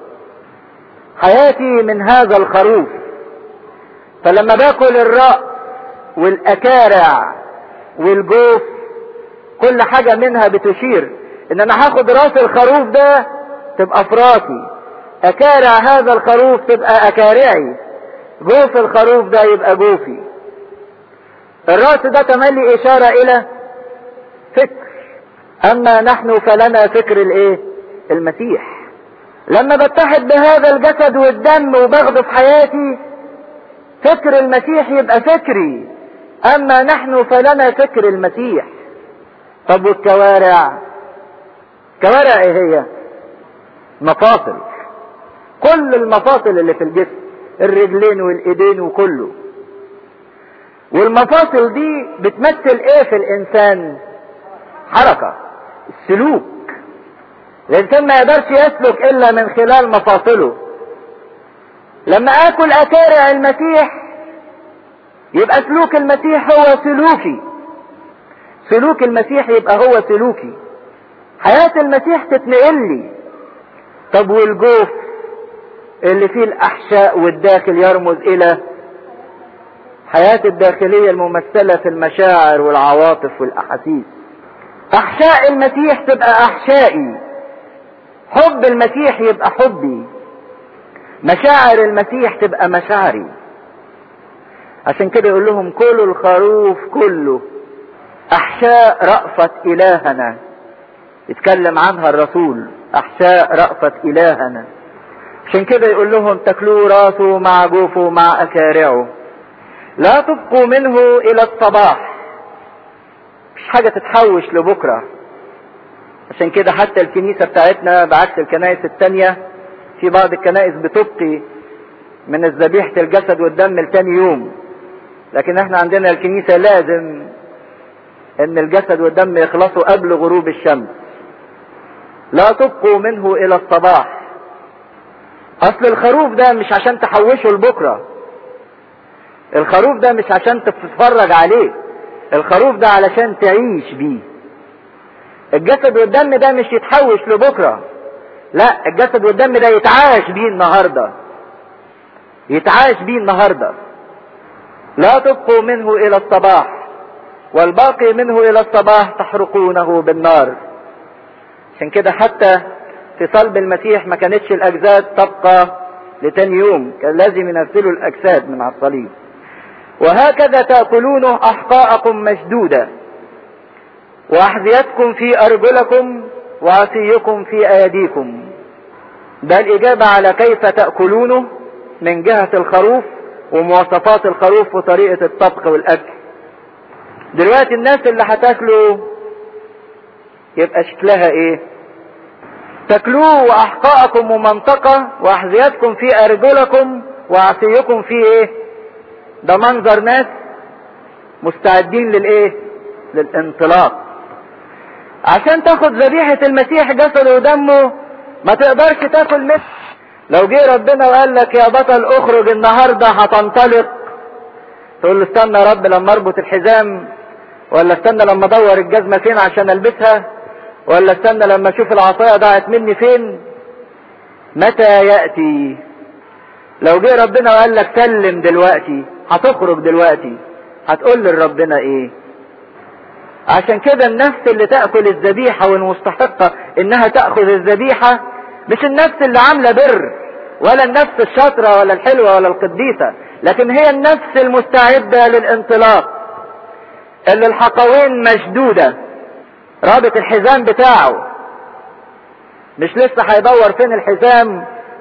حياتي من هذا الخروف فلما باكل الرأس والاكارع والجوف كل حاجة منها بتشير ان انا هاخد راس الخروف ده تبقى فراسي اكارع هذا الخروف تبقى اكارعي جوف الخروف ده يبقى جوفي الرأس ده تملي إشارة إلى فكر أما نحن فلنا فكر الإيه؟ المسيح لما بتحد بهذا الجسد والدم وباخده في حياتي فكر المسيح يبقى فكري أما نحن فلنا فكر المسيح طب والكوارع كوارع إيه هي؟ مفاصل كل المفاصل اللي في الجسم الرجلين والإيدين وكله والمفاصل دي بتمثل ايه في الانسان حركة السلوك الانسان ما يقدرش يسلك الا من خلال مفاصله لما اكل اكارع المسيح يبقى سلوك المسيح هو سلوكي سلوك المسيح يبقى هو سلوكي حياة المسيح تتنقل لي طب والجوف اللي فيه الاحشاء والداخل يرمز الى حياة الداخلية الممثلة في المشاعر والعواطف والأحاسيس أحشاء المسيح تبقى أحشائي حب المسيح يبقى حبي مشاعر المسيح تبقى مشاعري عشان كده يقول لهم كلوا الخروف كله أحشاء رأفة إلهنا يتكلم عنها الرسول أحشاء رأفة إلهنا عشان كده يقول لهم تاكلوه راسه مع جوفه مع أكارعه لا تبقوا منه الى الصباح مش حاجة تتحوش لبكرة عشان كده حتى الكنيسة بتاعتنا بعكس الكنائس التانية في بعض الكنائس بتبقي من الذبيحة الجسد والدم لتاني يوم لكن احنا عندنا الكنيسة لازم ان الجسد والدم يخلصوا قبل غروب الشمس لا تبقوا منه الى الصباح اصل الخروف ده مش عشان تحوشه لبكره الخروف ده مش عشان تتفرج عليه الخروف ده علشان تعيش بيه الجسد والدم ده مش يتحوش لبكرة لا الجسد والدم ده يتعاش بيه النهاردة يتعاش بيه النهاردة لا تبقوا منه الى الصباح والباقي منه الى الصباح تحرقونه بالنار عشان كده حتى في صلب المسيح ما كانتش الاجساد تبقى لتاني يوم كان لازم ينزلوا الاجساد من على الصليب وهكذا تأكلونه أحقاءكم مشدودة وأحذيتكم في أرجلكم وعصيكم في أيديكم ده الإجابة على كيف تأكلونه من جهة الخروف ومواصفات الخروف وطريقة الطبخ والأكل دلوقتي الناس اللي هتاكلوا يبقى شكلها ايه تاكلوه واحقاءكم ومنطقة واحذيتكم في ارجلكم وعصيكم في ايه ده منظر ناس مستعدين للايه للانطلاق عشان تاخد ذبيحة المسيح جسده ودمه ما تقدرش تاكل مثل لو جه ربنا وقال لك يا بطل اخرج النهاردة هتنطلق تقول له استنى يا رب لما اربط الحزام ولا استنى لما ادور الجزمة فين عشان البسها ولا استنى لما اشوف العصاية ضاعت مني فين متى يأتي لو جه ربنا وقال لك سلم دلوقتي هتخرج دلوقتي هتقول لربنا ايه عشان كده النفس اللي تأكل الذبيحة والمستحقة انها تأخذ الذبيحة مش النفس اللي عاملة بر ولا النفس الشاطرة ولا الحلوة ولا القديسة لكن هي النفس المستعدة للانطلاق اللي الحقوين مشدودة رابط الحزام بتاعه مش لسه هيدور فين الحزام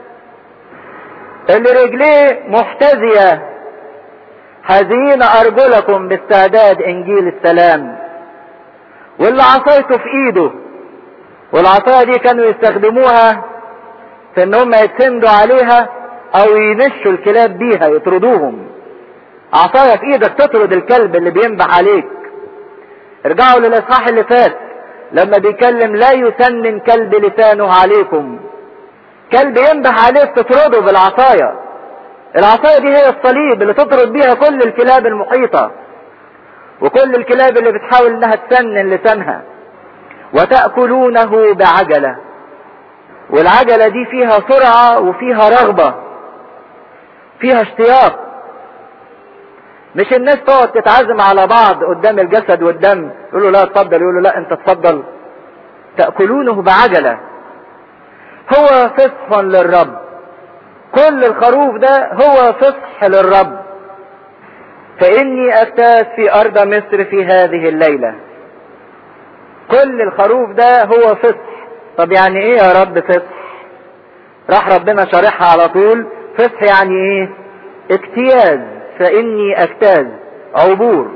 اللي رجليه محتذية حزين أرجلكم باستعداد إنجيل السلام واللي عصايته في إيده والعصاية دي كانوا يستخدموها في إن هم يتسندوا عليها أو ينشوا الكلاب بيها يطردوهم عصاية في إيدك تطرد الكلب اللي بينبح عليك ارجعوا للإصحاح اللي فات لما بيكلم لا يسنن كلب لسانه عليكم كلب ينبح عليك تطرده بالعصاية العصاية دي هي الصليب اللي تطرد بيها كل الكلاب المحيطة وكل الكلاب اللي بتحاول انها تسنن لسانها وتأكلونه بعجلة والعجلة دي فيها سرعة وفيها رغبة فيها اشتياق مش الناس تقعد تتعزم على بعض قدام الجسد والدم يقولوا لا اتفضل يقولوا لا انت اتفضل تأكلونه بعجلة هو فصح للرب كل الخروف ده هو فصح للرب فإني أجتاز في أرض مصر في هذه الليلة كل الخروف ده هو فصح طب يعني ايه يا رب فصح راح ربنا شارحها على طول فصح يعني ايه اجتياز فإني أجتاز عبور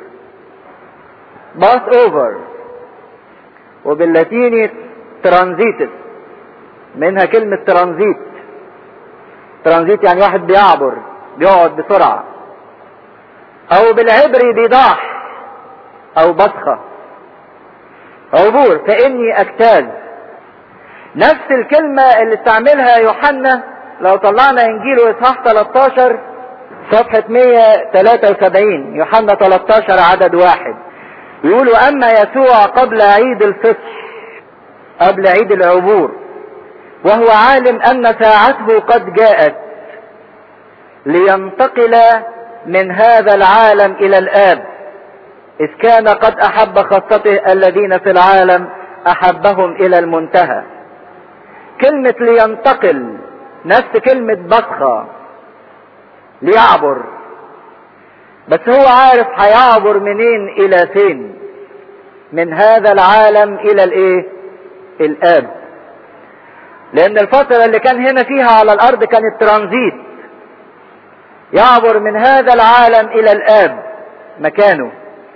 باس اوفر وباللاتيني ترانزيتس منها كلمة ترانزيت ترانزيت يعني واحد بيعبر بيقعد بسرعة او بالعبري بيضاح او بصخة عبور فاني اجتاز نفس الكلمة اللي استعملها يوحنا لو طلعنا انجيله اصحاح 13 صفحة 173 يوحنا 13 عدد واحد يقولوا اما يسوع قبل عيد الفصح قبل عيد العبور وهو عالم ان ساعته قد جاءت لينتقل من هذا العالم الى الاب اذ كان قد احب خاصته الذين في العالم احبهم الى المنتهى كلمة لينتقل نفس كلمة بصخة ليعبر بس هو عارف هيعبر منين الى فين من هذا العالم الى الايه الاب لان الفترة اللي كان هنا فيها على الارض كانت ترانزيت يعبر من هذا العالم الى الاب مكانه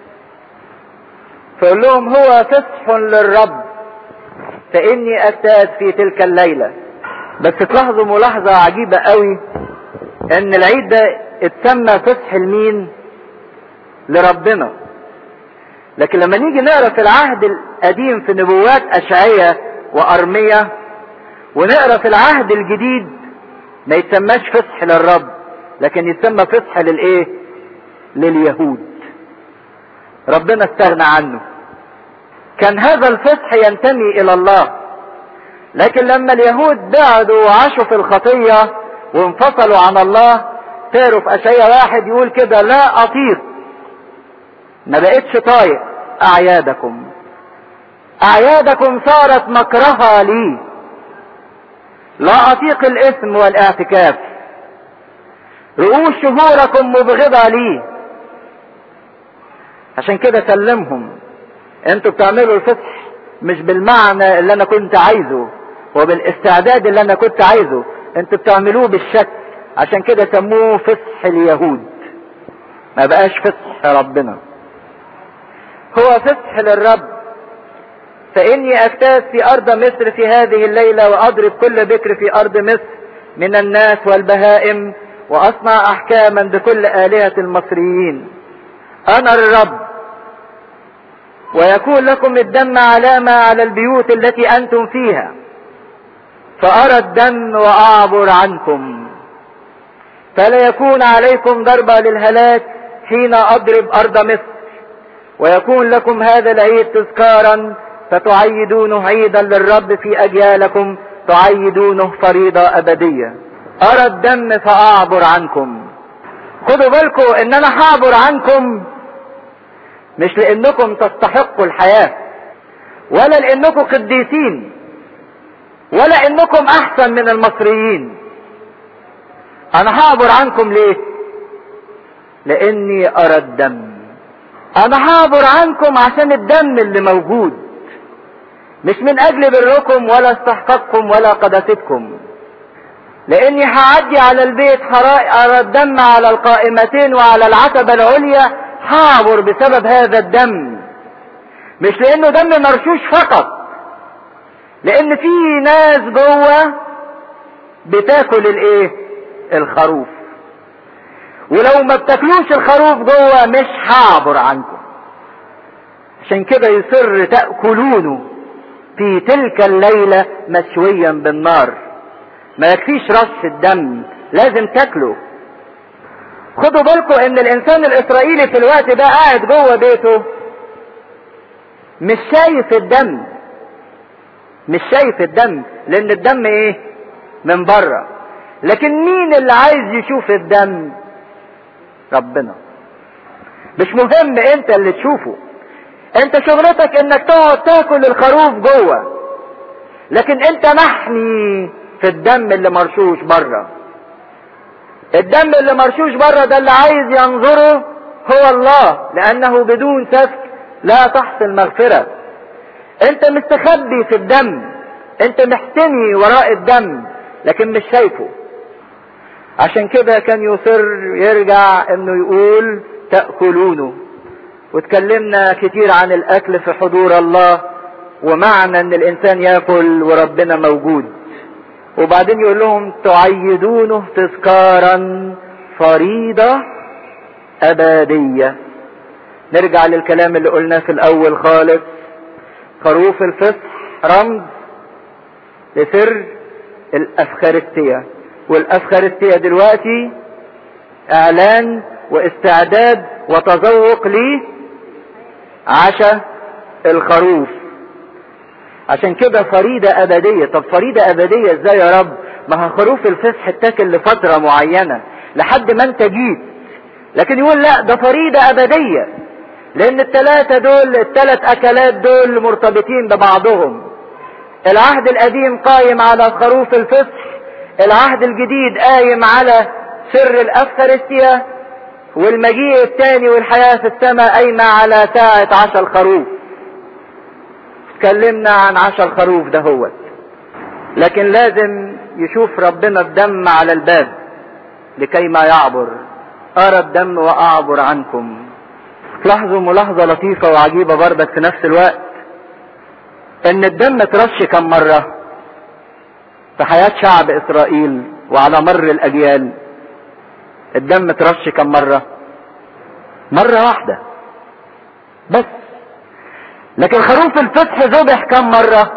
فيقول لهم هو فصح للرب فاني اجتاز في تلك الليلة بس تلاحظوا ملاحظة عجيبة قوي ان العيد ده اتسمى فصح لمين لربنا لكن لما نيجي نقرا في العهد القديم في نبوات اشعية وارمية ونقرا في العهد الجديد ما يتسماش فصح للرب لكن يتسمى فصح للايه لليهود ربنا استغنى عنه كان هذا الفصح ينتمي الى الله لكن لما اليهود بعدوا وعاشوا في الخطية وانفصلوا عن الله تقروا في اشياء واحد يقول كده لا اطيق ما بقتش طايق اعيادكم اعيادكم صارت مكرهة لي لا اطيق الاثم والاعتكاف رؤوس شهوركم مبغضة لي عشان كده سلمهم انتوا بتعملوا الفصح مش بالمعنى اللي انا كنت عايزه وبالاستعداد اللي انا كنت عايزه انتوا بتعملوه بالشك عشان كده سموه فصح اليهود ما بقاش فصح ربنا هو فصح للرب فاني اجتاز في ارض مصر في هذه الليله واضرب كل بكر في ارض مصر من الناس والبهائم واصنع احكاما بكل الهه المصريين انا الرب ويكون لكم الدم علامه على البيوت التي انتم فيها فأرى الدم وأعبر عنكم فلا يكون عليكم ضربة للهلاك حين أضرب أرض مصر ويكون لكم هذا العيد تذكارا فتعيدونه عيدا للرب في أجيالكم تعيدونه فريضة أبدية أرى الدم فأعبر عنكم خدوا بالكم إن أنا هعبر عنكم مش لأنكم تستحقوا الحياة ولا لأنكم قديسين ولا انكم احسن من المصريين انا هعبر عنكم ليه لاني ارى الدم انا هعبر عنكم عشان الدم اللي موجود مش من اجل بركم ولا استحقاقكم ولا قداستكم لاني هعدي على البيت ارى الدم على القائمتين وعلى العتبة العليا هعبر بسبب هذا الدم مش لانه دم مرشوش فقط لان في ناس جوه بتاكل الايه الخروف ولو ما بتاكلوش الخروف جوه مش هعبر عنكم عشان كده يصر تاكلونه في تلك الليله مشويا بالنار ما يكفيش رش الدم لازم تاكله خدوا بالكم ان الانسان الاسرائيلي في الوقت ده قاعد جوه بيته مش شايف الدم مش شايف الدم لان الدم ايه من بره لكن مين اللي عايز يشوف الدم ربنا مش مهم انت اللي تشوفه انت شغلتك انك تقعد تاكل الخروف جوه لكن انت محمي في الدم اللي مرشوش بره الدم اللي مرشوش بره ده اللي عايز ينظره هو الله لانه بدون سفك لا تحصل مغفره انت مستخبي في الدم انت محتمي وراء الدم لكن مش شايفه عشان كده كان يصر يرجع انه يقول تأكلونه واتكلمنا كتير عن الاكل في حضور الله ومعنى ان الانسان ياكل وربنا موجود وبعدين يقول لهم تعيدونه تذكارا فريضة ابدية نرجع للكلام اللي قلناه في الاول خالص خروف الفصح رمز لسر الافخارستية والافخارستية دلوقتي اعلان واستعداد وتذوق ليه عشاء الخروف عشان كده فريدة ابدية طب فريدة ابدية ازاي يا رب ما هو خروف الفصح اتاكل لفترة معينة لحد ما انت جيت لكن يقول لا ده فريدة ابدية لان الثلاثة دول الثلاث اكلات دول مرتبطين ببعضهم العهد القديم قايم على خروف الفصح العهد الجديد قايم على سر الافخارستيا والمجيء الثاني والحياة في السماء قايمة على ساعة عشا الخروف اتكلمنا عن عشا الخروف ده هو لكن لازم يشوف ربنا الدم على الباب لكي ما يعبر ارى الدم واعبر عنكم تلاحظوا ملاحظة لطيفة وعجيبة برضك في نفس الوقت ان الدم ترش كم مرة في حياة شعب اسرائيل وعلى مر الاجيال الدم ترش كم مرة مرة واحدة بس لكن خروف الفتح ذبح كم مرة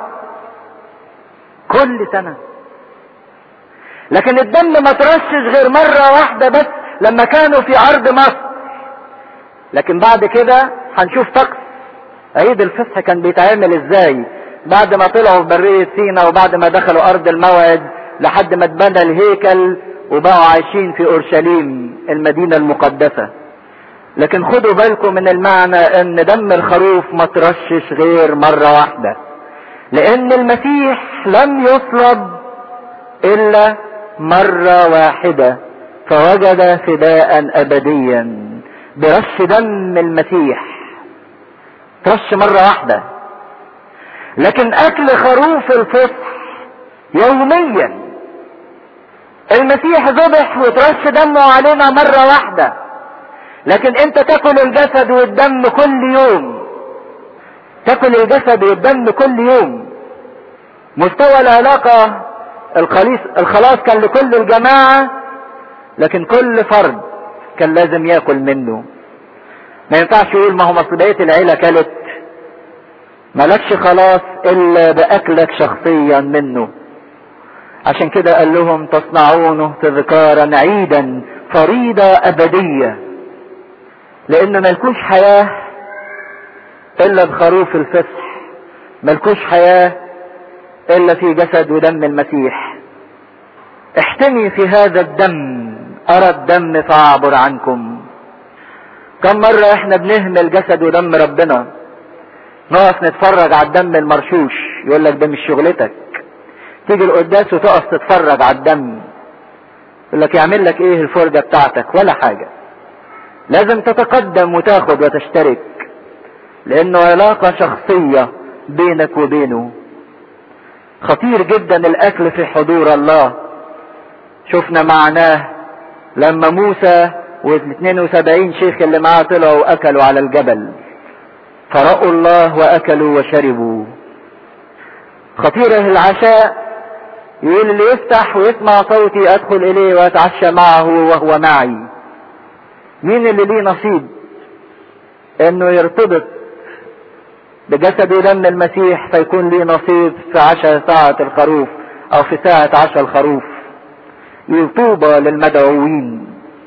كل سنة لكن الدم ما ترشش غير مرة واحدة بس لما كانوا في ارض مصر لكن بعد كده هنشوف طقس عيد الفصح كان بيتعمل ازاي بعد ما طلعوا في برية سينا وبعد ما دخلوا ارض الموعد لحد ما اتبنى الهيكل وبقوا عايشين في اورشليم المدينة المقدسة لكن خدوا بالكم من المعنى ان دم الخروف ما ترشش غير مرة واحدة لان المسيح لم يصلب الا مرة واحدة فوجد فداء ابديا برش دم المسيح ترش مرة واحدة لكن اكل خروف الفصح يوميا المسيح ذبح وترش دمه علينا مرة واحدة لكن انت تاكل الجسد والدم كل يوم تاكل الجسد والدم كل يوم مستوى العلاقة الخليص الخلاص كان لكل الجماعة لكن كل فرد كان لازم ياكل منه ما ينفعش يقول ما هو اصل بقيه العيله كلت مالكش خلاص الا باكلك شخصيا منه عشان كده قال لهم تصنعونه تذكارا عيدا فريضة أبدية لأن ملكوش حياة إلا بخروف الفصح ملكوش حياة إلا في جسد ودم المسيح احتمي في هذا الدم أرى الدم فأعبر عنكم كم مرة احنا بنهمل جسد ودم ربنا نقف نتفرج على الدم المرشوش يقول لك ده مش شغلتك تيجي القداس وتقف تتفرج على الدم يقول لك يعمل لك ايه الفرجة بتاعتك ولا حاجة لازم تتقدم وتاخد وتشترك لانه علاقة شخصية بينك وبينه خطير جدا الاكل في حضور الله شفنا معناه لما موسى وال 72 شيخ اللي معاه طلعوا واكلوا على الجبل فرأوا الله واكلوا وشربوا خطير العشاء يقول اللي يفتح ويسمع صوتي ادخل اليه واتعشى معه وهو معي مين اللي ليه نصيب انه يرتبط بجسد ودم المسيح فيكون ليه نصيب في عشاء ساعة الخروف او في ساعة عشاء الخروف طوبى للمدعوين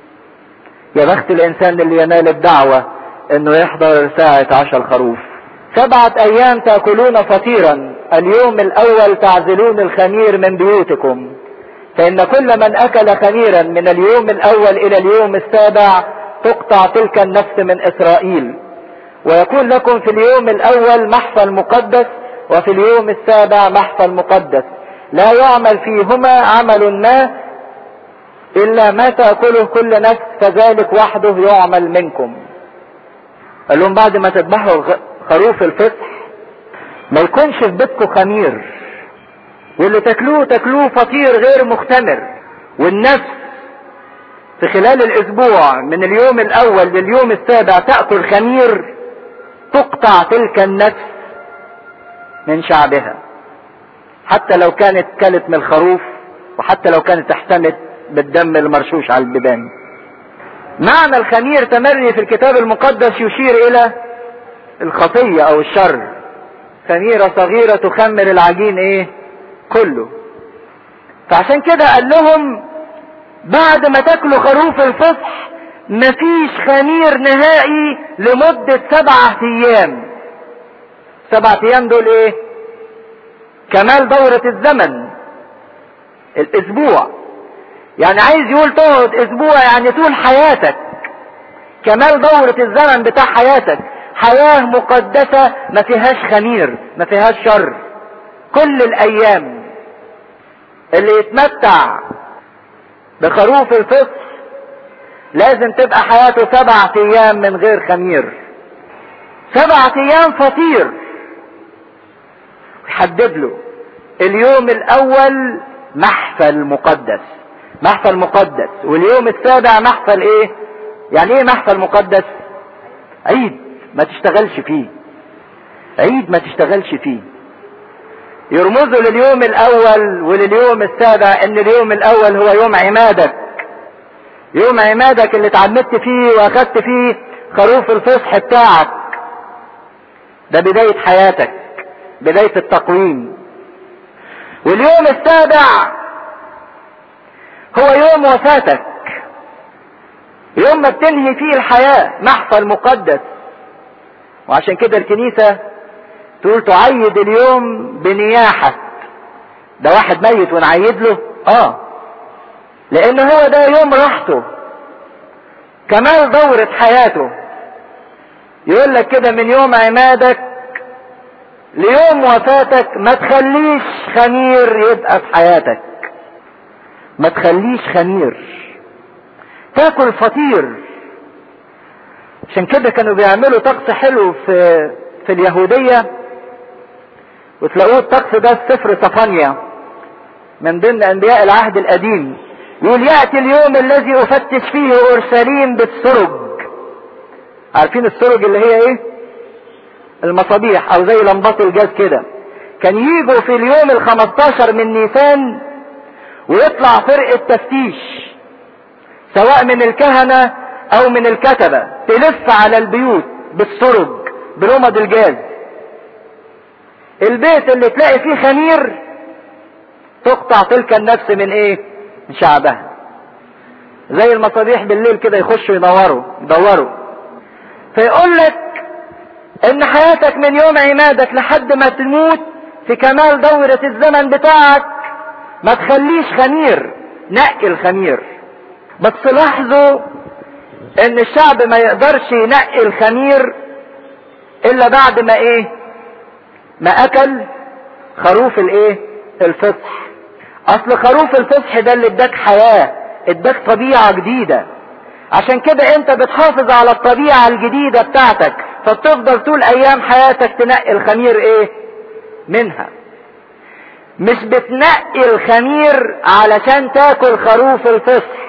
يا بخت الانسان اللي ينال الدعوة انه يحضر ساعة عشاء الخروف سبعة ايام تأكلون فطيرا اليوم الاول تعزلون الخمير من بيوتكم فان كل من اكل خميرا من اليوم الاول الى اليوم السابع تقطع تلك النفس من اسرائيل ويكون لكم في اليوم الاول محفل مقدس وفي اليوم السابع محفل مقدس لا يعمل فيهما عمل ما الا ما تاكله كل نفس فذلك وحده يعمل منكم قال لهم بعد ما تذبحوا خروف الفصح ما يكونش في بيتكم خمير واللي تاكلوه تاكلوه فطير غير مختمر والنفس في خلال الاسبوع من اليوم الاول لليوم السابع تاكل خمير تقطع تلك النفس من شعبها حتى لو كانت كلت من الخروف وحتى لو كانت احتمت بالدم المرشوش على البيبان معنى الخمير تمري في الكتاب المقدس يشير الى الخطية او الشر خميرة صغيرة تخمر العجين ايه كله فعشان كده قال لهم بعد ما تاكلوا خروف الفصح مفيش خمير نهائي لمدة سبعة ايام سبعة ايام دول ايه كمال دورة الزمن الاسبوع يعني عايز يقول تقعد اسبوع يعني طول حياتك كمال دورة الزمن بتاع حياتك حياة مقدسة ما فيهاش خمير ما فيهاش شر كل الايام اللي يتمتع بخروف الفصح لازم تبقى حياته سبعة ايام من غير خمير سبعة ايام فطير يحدد له اليوم الاول محفل مقدس محفل مقدس واليوم السابع محفل ايه يعني ايه محفل مقدس عيد ما تشتغلش فيه عيد ما تشتغلش فيه يرمزوا لليوم الاول ولليوم السابع ان اليوم الاول هو يوم عمادك يوم عمادك اللي اتعمدت فيه واخدت فيه خروف الفصح بتاعك ده بداية حياتك بداية التقويم واليوم السابع هو يوم وفاتك يوم ما بتنهي فيه الحياة محفل مقدس وعشان كده الكنيسة تقول تعيد اليوم بنياحة ده واحد ميت ونعيد له اه لان هو ده يوم راحته كمال دورة حياته يقول لك كده من يوم عمادك ليوم وفاتك ما تخليش خمير يبقى في حياتك ما تخليش خمير تاكل فطير عشان كده كانوا بيعملوا طقس حلو في في اليهودية وتلاقوه الطقس ده في سفر صفانيا من ضمن انبياء العهد القديم يقول يأتي اليوم الذي افتش فيه اورشليم بالسرج عارفين السرج اللي هي ايه المصابيح او زي لمبات الجاز كده كان يجوا في اليوم الخمستاشر من نيسان ويطلع فرقة تفتيش سواء من الكهنة او من الكتبة تلف على البيوت بالسرج برمض الجاز البيت اللي تلاقي فيه خمير تقطع تلك النفس من ايه من شعبها زي المصابيح بالليل كده يخشوا يدوروا يدوروا فيقول لك ان حياتك من يوم عمادك لحد ما تموت في كمال دورة الزمن بتاعك ما تخليش خمير نقي الخمير بس لاحظوا ان الشعب ما يقدرش ينقي الخمير الا بعد ما ايه ما اكل خروف الايه الفصح اصل خروف الفصح ده اللي اداك حياة اداك طبيعة جديدة عشان كده انت بتحافظ على الطبيعة الجديدة بتاعتك فبتفضل طول ايام حياتك تنقي الخمير ايه منها مش بتنقي الخمير علشان تاكل خروف الفصح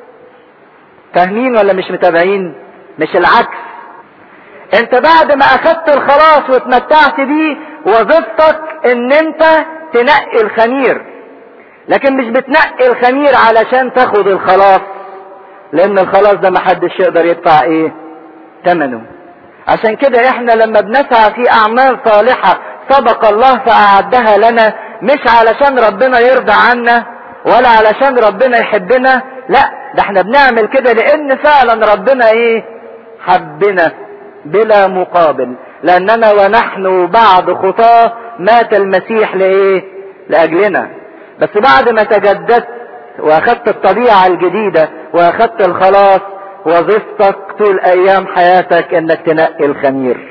فاهمين ولا مش متابعين مش العكس انت بعد ما اخدت الخلاص واتمتعت بيه وظيفتك ان انت تنقي الخمير لكن مش بتنقي الخمير علشان تاخد الخلاص لان الخلاص ده محدش يقدر يدفع ايه ثمنه عشان كده احنا لما بنسعى في اعمال صالحة سبق الله فاعدها لنا مش علشان ربنا يرضى عنا ولا علشان ربنا يحبنا لا ده احنا بنعمل كده لان فعلا ربنا ايه حبنا بلا مقابل لاننا ونحن بعد خطاه مات المسيح لايه لاجلنا بس بعد ما تجددت واخدت الطبيعة الجديدة واخدت الخلاص وظيفتك طول ايام حياتك انك تنقي الخمير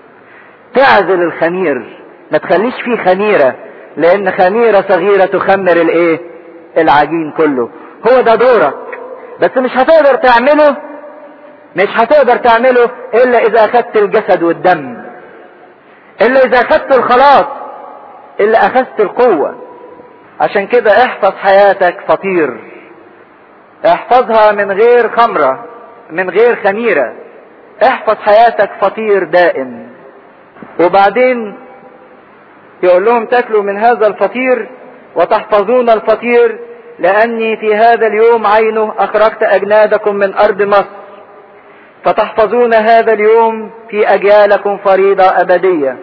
تعزل الخمير ما تخليش فيه خميرة لان خميرة صغيرة تخمر الايه العجين كله هو ده دورك بس مش هتقدر تعمله مش هتقدر تعمله الا اذا اخدت الجسد والدم الا اذا اخدت الخلاص الا اخذت القوة عشان كده احفظ حياتك فطير احفظها من غير خمرة من غير خميرة احفظ حياتك فطير دائم وبعدين يقول لهم تاكلوا من هذا الفطير وتحفظون الفطير لاني في هذا اليوم عينه اخرجت اجنادكم من ارض مصر فتحفظون هذا اليوم في اجيالكم فريضة ابدية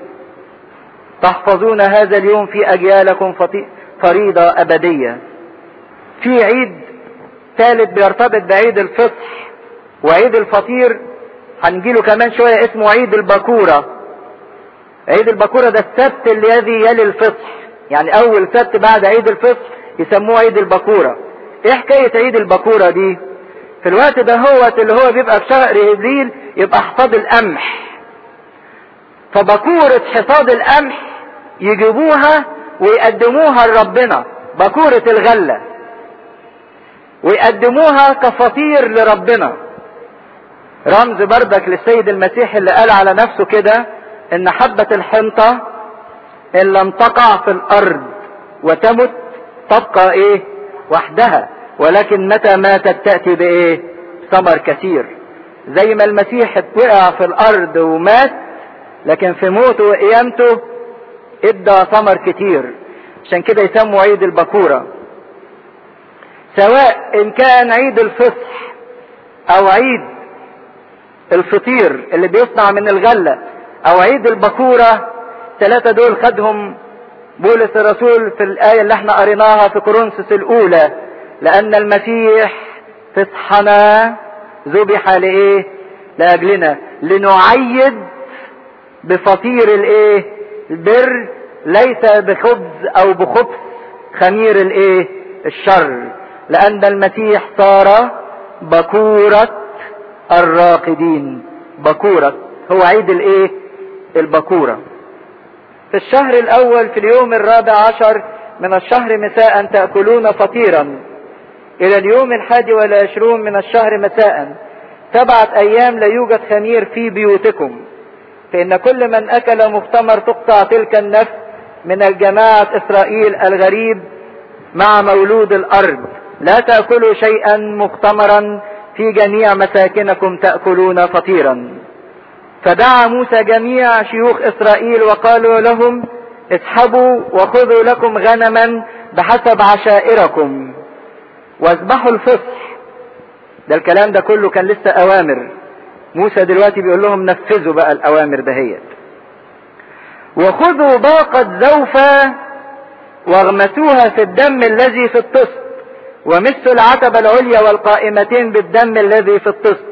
تحفظون هذا اليوم في اجيالكم فريضة ابدية في عيد ثالث بيرتبط بعيد الفصح وعيد الفطير هنجيله كمان شوية اسمه عيد البكورة عيد البكورة ده السبت الذي يلي الفصح يعني اول سبت بعد عيد الفصح يسموه عيد البكورة ايه حكاية عيد البكورة دي في الوقت ده هو اللي هو بيبقى في شهر ابريل يبقى حصاد القمح فبكورة حصاد القمح يجيبوها ويقدموها لربنا بكورة الغلة ويقدموها كفطير لربنا رمز بردك للسيد المسيح اللي قال على نفسه كده ان حبة الحنطة ان لم تقع في الارض وتمت تبقى ايه وحدها ولكن متى ماتت تأتي بايه ثمر كثير زي ما المسيح وقع في الارض ومات لكن في موته وقيامته ادى ثمر كتير عشان كده يسموا عيد البكورة سواء ان كان عيد الفصح او عيد الفطير اللي بيصنع من الغلة او عيد البكورة ثلاثة دول خدهم بولس الرسول في الآية اللي احنا قريناها في كورنثوس الأولى لأن المسيح فصحنا ذبح لإيه؟ لأجلنا لنعيد بفطير الإيه؟ البر ليس بخبز أو بخبز خمير الإيه؟ الشر لأن المسيح صار بكورة الراقدين بكورة هو عيد الإيه؟ البكورة في الشهر الأول في اليوم الرابع عشر من الشهر مساء تأكلون فطيرا إلى اليوم الحادي والعشرون من الشهر مساء سبعة أيام لا يوجد خمير في بيوتكم فإن كل من أكل مختمر تقطع تلك النفس من الجماعة إسرائيل الغريب مع مولود الأرض لا تأكلوا شيئا مختمرا في جميع مساكنكم تأكلون فطيرا فدعا موسى جميع شيوخ اسرائيل وقالوا لهم اسحبوا وخذوا لكم غنما بحسب عشائركم واذبحوا الفصح ده الكلام ده كله كان لسه اوامر موسى دلوقتي بيقول لهم نفذوا بقى الاوامر دهيت وخذوا باقة زوفة واغمسوها في الدم الذي في الطست ومسوا العتبة العليا والقائمتين بالدم الذي في الطست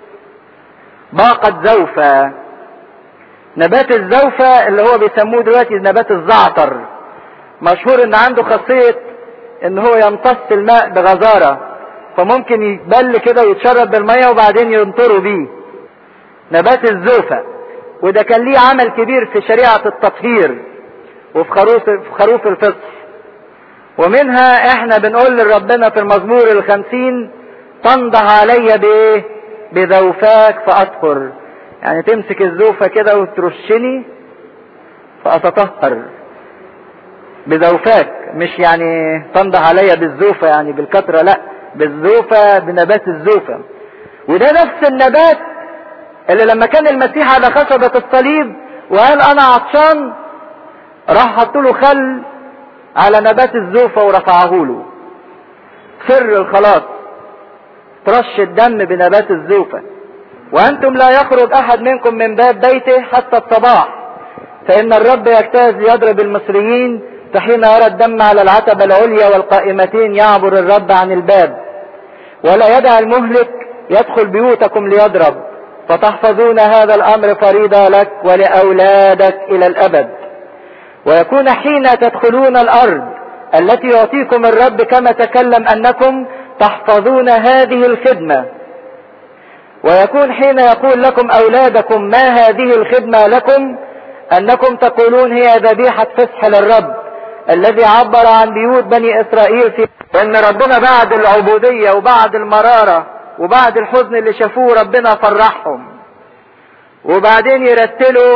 باقت زوفة نبات الزوفة اللي هو بيسموه دلوقتي نبات الزعتر مشهور ان عنده خاصية ان هو يمتص الماء بغزارة فممكن يتبل كده ويتشرب بالمية وبعدين ينطروا بيه نبات الزوفة وده كان ليه عمل كبير في شريعة التطهير وفي خروف في خروف الفصح ومنها احنا بنقول لربنا في المزمور الخمسين تنضح علي بايه بذوفاك فاطهر يعني تمسك الزوفة كده وترشني فأتطهر بذوفاك مش يعني تنضح عليا بالزوفة يعني بالكثرة لا بالزوفة بنبات الزوفة وده نفس النبات اللي لما كان المسيح على خشبة الصليب وقال انا عطشان راح حط له خل على نبات الزوفة ورفعه له سر الخلاص ترش الدم بنبات الزوفة وانتم لا يخرج احد منكم من باب بيته حتى الصباح فان الرب يجتاز يضرب المصريين فحين يرى الدم على العتبة العليا والقائمتين يعبر الرب عن الباب ولا يدع المهلك يدخل بيوتكم ليضرب فتحفظون هذا الامر فريضة لك ولأولادك الى الابد ويكون حين تدخلون الارض التي يعطيكم الرب كما تكلم انكم تحفظون هذه الخدمة ويكون حين يقول لكم اولادكم ما هذه الخدمة لكم انكم تقولون هي ذبيحة فسح للرب الذي عبر عن بيوت بني اسرائيل في ان ربنا بعد العبودية وبعد المرارة وبعد الحزن اللي شافوه ربنا فرحهم وبعدين يرتلوا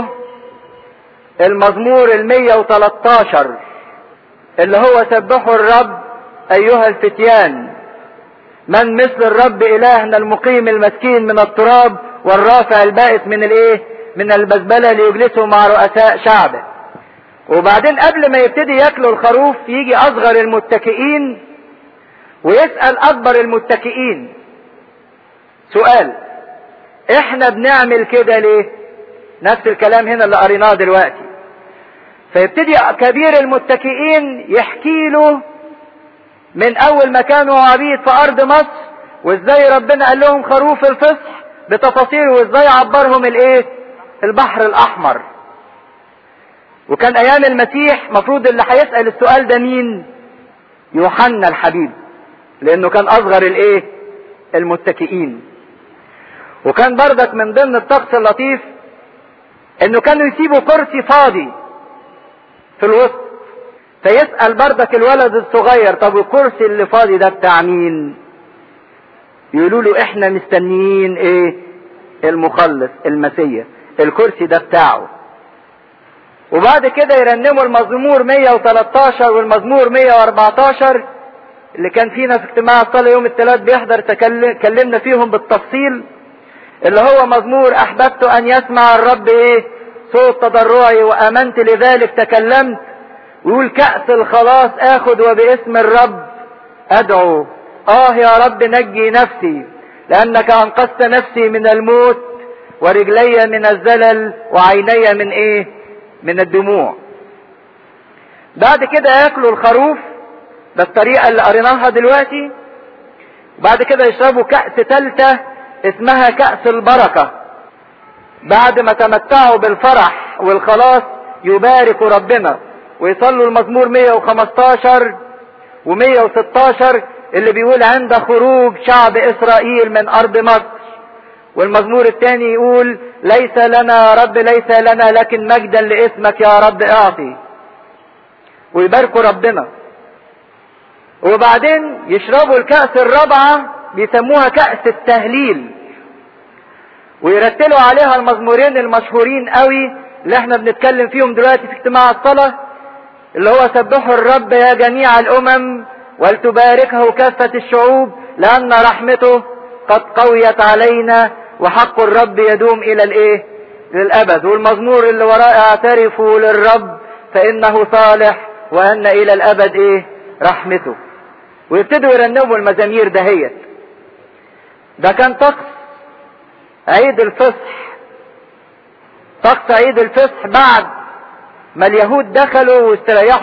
المزمور المية وتلاتاشر اللي هو سبحوا الرب ايها الفتيان من مثل الرب الهنا المقيم المسكين من التراب والرافع البائس من الايه من البزبله ليجلسوا مع رؤساء شعبه وبعدين قبل ما يبتدي ياكلوا الخروف يجي اصغر المتكئين ويسال اكبر المتكئين سؤال احنا بنعمل كده ليه نفس الكلام هنا اللي قريناه دلوقتي فيبتدي كبير المتكئين يحكي له من اول ما كانوا عبيد في ارض مصر وازاي ربنا قال لهم خروف الفصح بتفاصيل وازاي عبرهم الايه البحر الاحمر وكان ايام المسيح مفروض اللي هيسال السؤال ده مين يوحنا الحبيب لانه كان اصغر الايه المتكئين وكان بردك من ضمن الطقس اللطيف انه كانوا يسيبوا كرسي فاضي في الوسط فيسأل بردك الولد الصغير طب الكرسي اللي فاضي ده بتاع مين يقولوا له احنا مستنيين ايه المخلص المسيح الكرسي ده بتاعه وبعد كده يرنموا المزمور 113 والمزمور 114 اللي كان فينا في اجتماع الصلاة يوم الثلاث بيحضر تكلمنا فيهم بالتفصيل اللي هو مزمور احببت ان يسمع الرب ايه صوت تضرعي وامنت لذلك تكلمت ويقول كأس الخلاص اخد وباسم الرب ادعو اه يا رب نجي نفسي لانك انقذت نفسي من الموت ورجلي من الزلل وعيني من ايه من الدموع بعد كده ياكلوا الخروف بالطريقة اللي قريناها دلوقتي بعد كده يشربوا كأس تالتة اسمها كأس البركة بعد ما تمتعوا بالفرح والخلاص يباركوا ربنا ويصلوا المزمور 115 و116 اللي بيقول عند خروج شعب اسرائيل من ارض مصر والمزمور الثاني يقول ليس لنا يا رب ليس لنا لكن مجدا لاسمك يا رب اعطي ويباركوا ربنا وبعدين يشربوا الكأس الرابعة بيسموها كأس التهليل ويرتلوا عليها المزمورين المشهورين قوي اللي احنا بنتكلم فيهم دلوقتي في اجتماع الصلاة اللي هو سبحوا الرب يا جميع الامم ولتباركه كافة الشعوب لان رحمته قد قويت علينا وحق الرب يدوم الى الايه للابد والمزمور اللي وراه اعترفوا للرب فانه صالح وان الى الابد ايه رحمته ويبتدوا يرنموا المزامير دهيت ده كان طقس عيد الفصح طقس عيد الفصح بعد ما اليهود دخلوا واستريحوا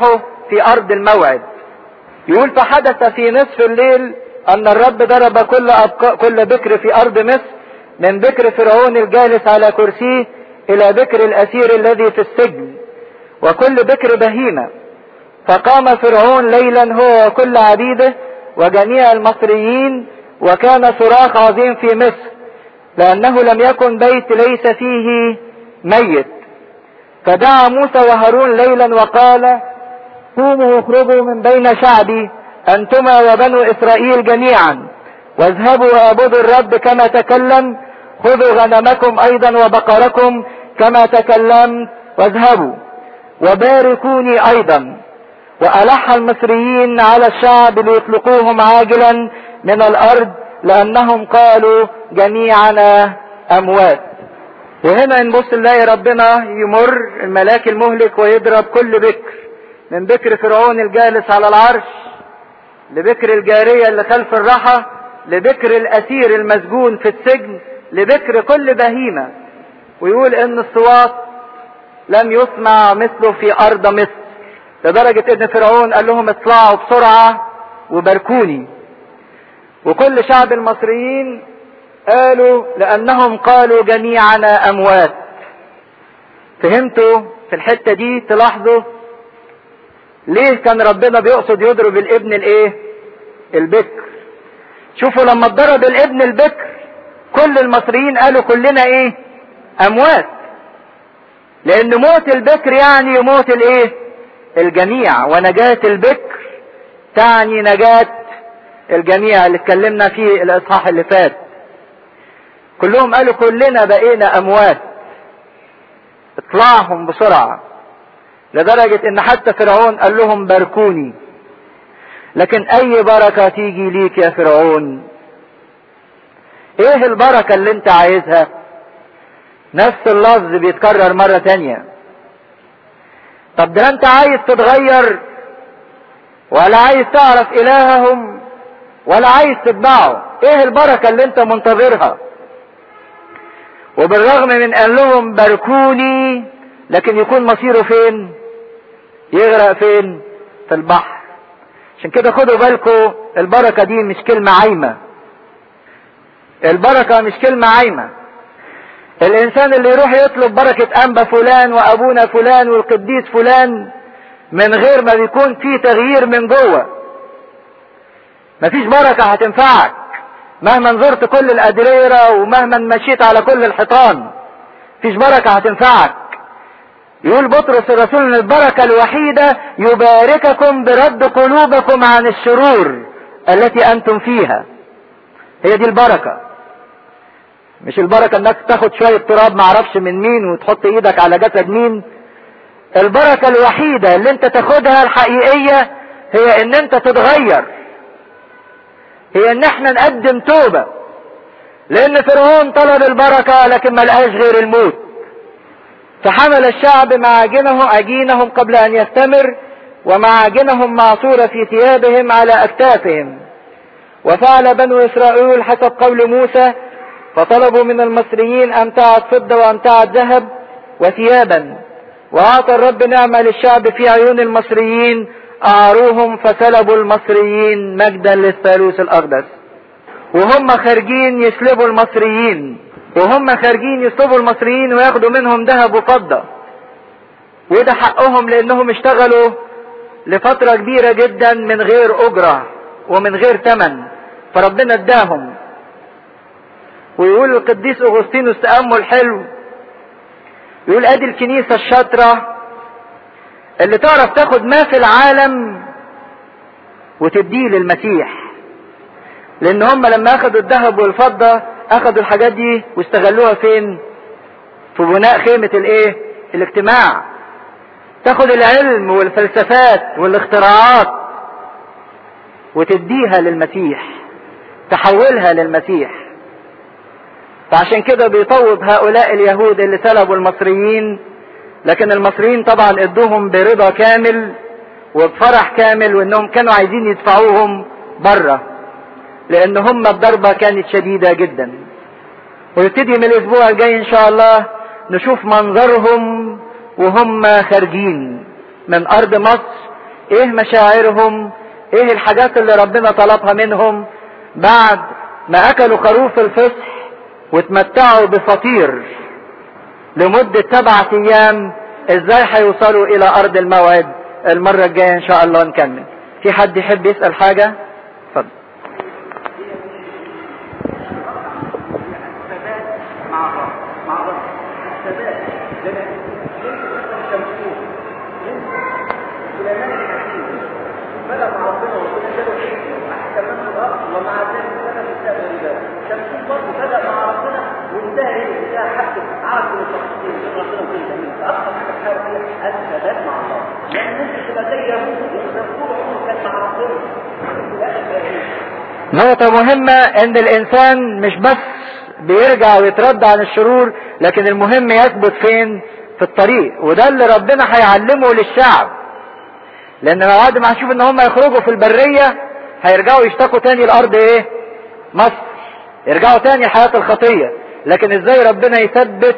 في ارض الموعد يقول فحدث في نصف الليل ان الرب ضرب كل أبقاء كل بكر في ارض مصر من بكر فرعون الجالس على كرسيه الى بكر الاسير الذي في السجن وكل بكر بهيمة فقام فرعون ليلا هو وكل عبيده وجميع المصريين وكان صراخ عظيم في مصر لانه لم يكن بيت ليس فيه ميت فدعا موسى وهارون ليلا وقال قوموا واخرجوا من بين شعبي انتما وبنو اسرائيل جميعا واذهبوا واعبدوا الرب كما تكلم خذوا غنمكم ايضا وبقركم كما تكلمت واذهبوا وباركوني ايضا والح المصريين على الشعب ليطلقوهم عاجلا من الارض لانهم قالوا جميعنا اموات وهنا نبص نلاقي ربنا يمر الملاك المهلك ويضرب كل بكر من بكر فرعون الجالس على العرش لبكر الجارية اللي خلف الرحى لبكر الأسير المسجون في السجن لبكر كل بهيمة ويقول إن الصوات لم يسمع مثله في أرض مصر لدرجة إن فرعون قال لهم اطلعوا بسرعة وباركوني وكل شعب المصريين قالوا لأنهم قالوا جميعنا أموات فهمتوا في الحتة دي تلاحظوا ليه كان ربنا بيقصد يضرب الابن الايه البكر شوفوا لما اتضرب الابن البكر كل المصريين قالوا كلنا ايه اموات لان موت البكر يعني موت الايه الجميع ونجاة البكر تعني نجاة الجميع اللي اتكلمنا فيه الاصحاح اللي فات كلهم قالوا كلنا بقينا اموات اطلعهم بسرعه لدرجة ان حتى فرعون قال لهم باركوني لكن اي بركة تيجي ليك يا فرعون ايه البركة اللي انت عايزها نفس اللفظ بيتكرر مرة تانية طب ده انت عايز تتغير ولا عايز تعرف الههم ولا عايز تتبعه ايه البركة اللي انت منتظرها وبالرغم من قال لهم باركوني لكن يكون مصيره فين يغرق فين في البحر عشان كده خدوا بالكم البركة دي مش كلمة عايمة البركة مش كلمة عايمة الانسان اللي يروح يطلب بركة انبا فلان وابونا فلان والقديس فلان من غير ما بيكون في تغيير من جوه مفيش بركة هتنفعك مهما زرت كل الادريرة ومهما مشيت على كل الحيطان مفيش بركة هتنفعك يقول بطرس الرسول ان البركة الوحيدة يبارككم برد قلوبكم عن الشرور التي انتم فيها هي دي البركة مش البركة انك تاخد شوية تراب معرفش من مين وتحط ايدك على جسد مين البركة الوحيدة اللي انت تاخدها الحقيقية هي ان انت تتغير هي ان احنا نقدم توبة لان فرعون طلب البركة لكن ما لقاش غير الموت فحمل الشعب معاجنهم عجينهم قبل ان يستمر ومعاجنهم معصورة في ثيابهم على اكتافهم وفعل بنو اسرائيل حسب قول موسى فطلبوا من المصريين امتعة فضة وامتعة ذهب وثيابا واعطى الرب نعمة للشعب في عيون المصريين اعاروهم فسلبوا المصريين مجدا للثالوث الاقدس وهم خارجين يسلبوا المصريين وهم خارجين يسلبوا المصريين وياخدوا منهم ذهب وفضة وده حقهم لانهم اشتغلوا لفترة كبيرة جدا من غير اجرة ومن غير ثمن فربنا اداهم ويقول القديس اغسطينوس تأمل حلو يقول ادي الكنيسة الشاطرة اللي تعرف تاخد ما في العالم وتديه للمسيح لان هم لما اخدوا الذهب والفضة اخدوا الحاجات دي واستغلوها فين في بناء خيمة الايه الاجتماع تاخد العلم والفلسفات والاختراعات وتديها للمسيح تحولها للمسيح فعشان كده بيطوب هؤلاء اليهود اللي سلبوا المصريين لكن المصريين طبعا ادوهم برضا كامل وبفرح كامل وانهم كانوا عايزين يدفعوهم بره لان هم الضربة كانت شديدة جدا ويبتدي من الاسبوع الجاي ان شاء الله نشوف منظرهم وهم خارجين من ارض مصر ايه مشاعرهم ايه الحاجات اللي ربنا طلبها منهم بعد ما اكلوا خروف الفصح واتمتعوا بفطير لمدة سبعة ايام ازاي هيوصلوا الى ارض الموعد المرة الجاية ان شاء الله نكمل في حد يحب يسأل حاجة اتفضل نقطة مهمة ان الانسان مش بس بيرجع ويترد عن الشرور لكن المهم يثبت فين في الطريق وده اللي ربنا هيعلمه للشعب لان بعد ما هنشوف ان هم يخرجوا في البرية هيرجعوا يشتكوا تاني الارض ايه مصر يرجعوا تاني حياة الخطية لكن ازاي ربنا يثبت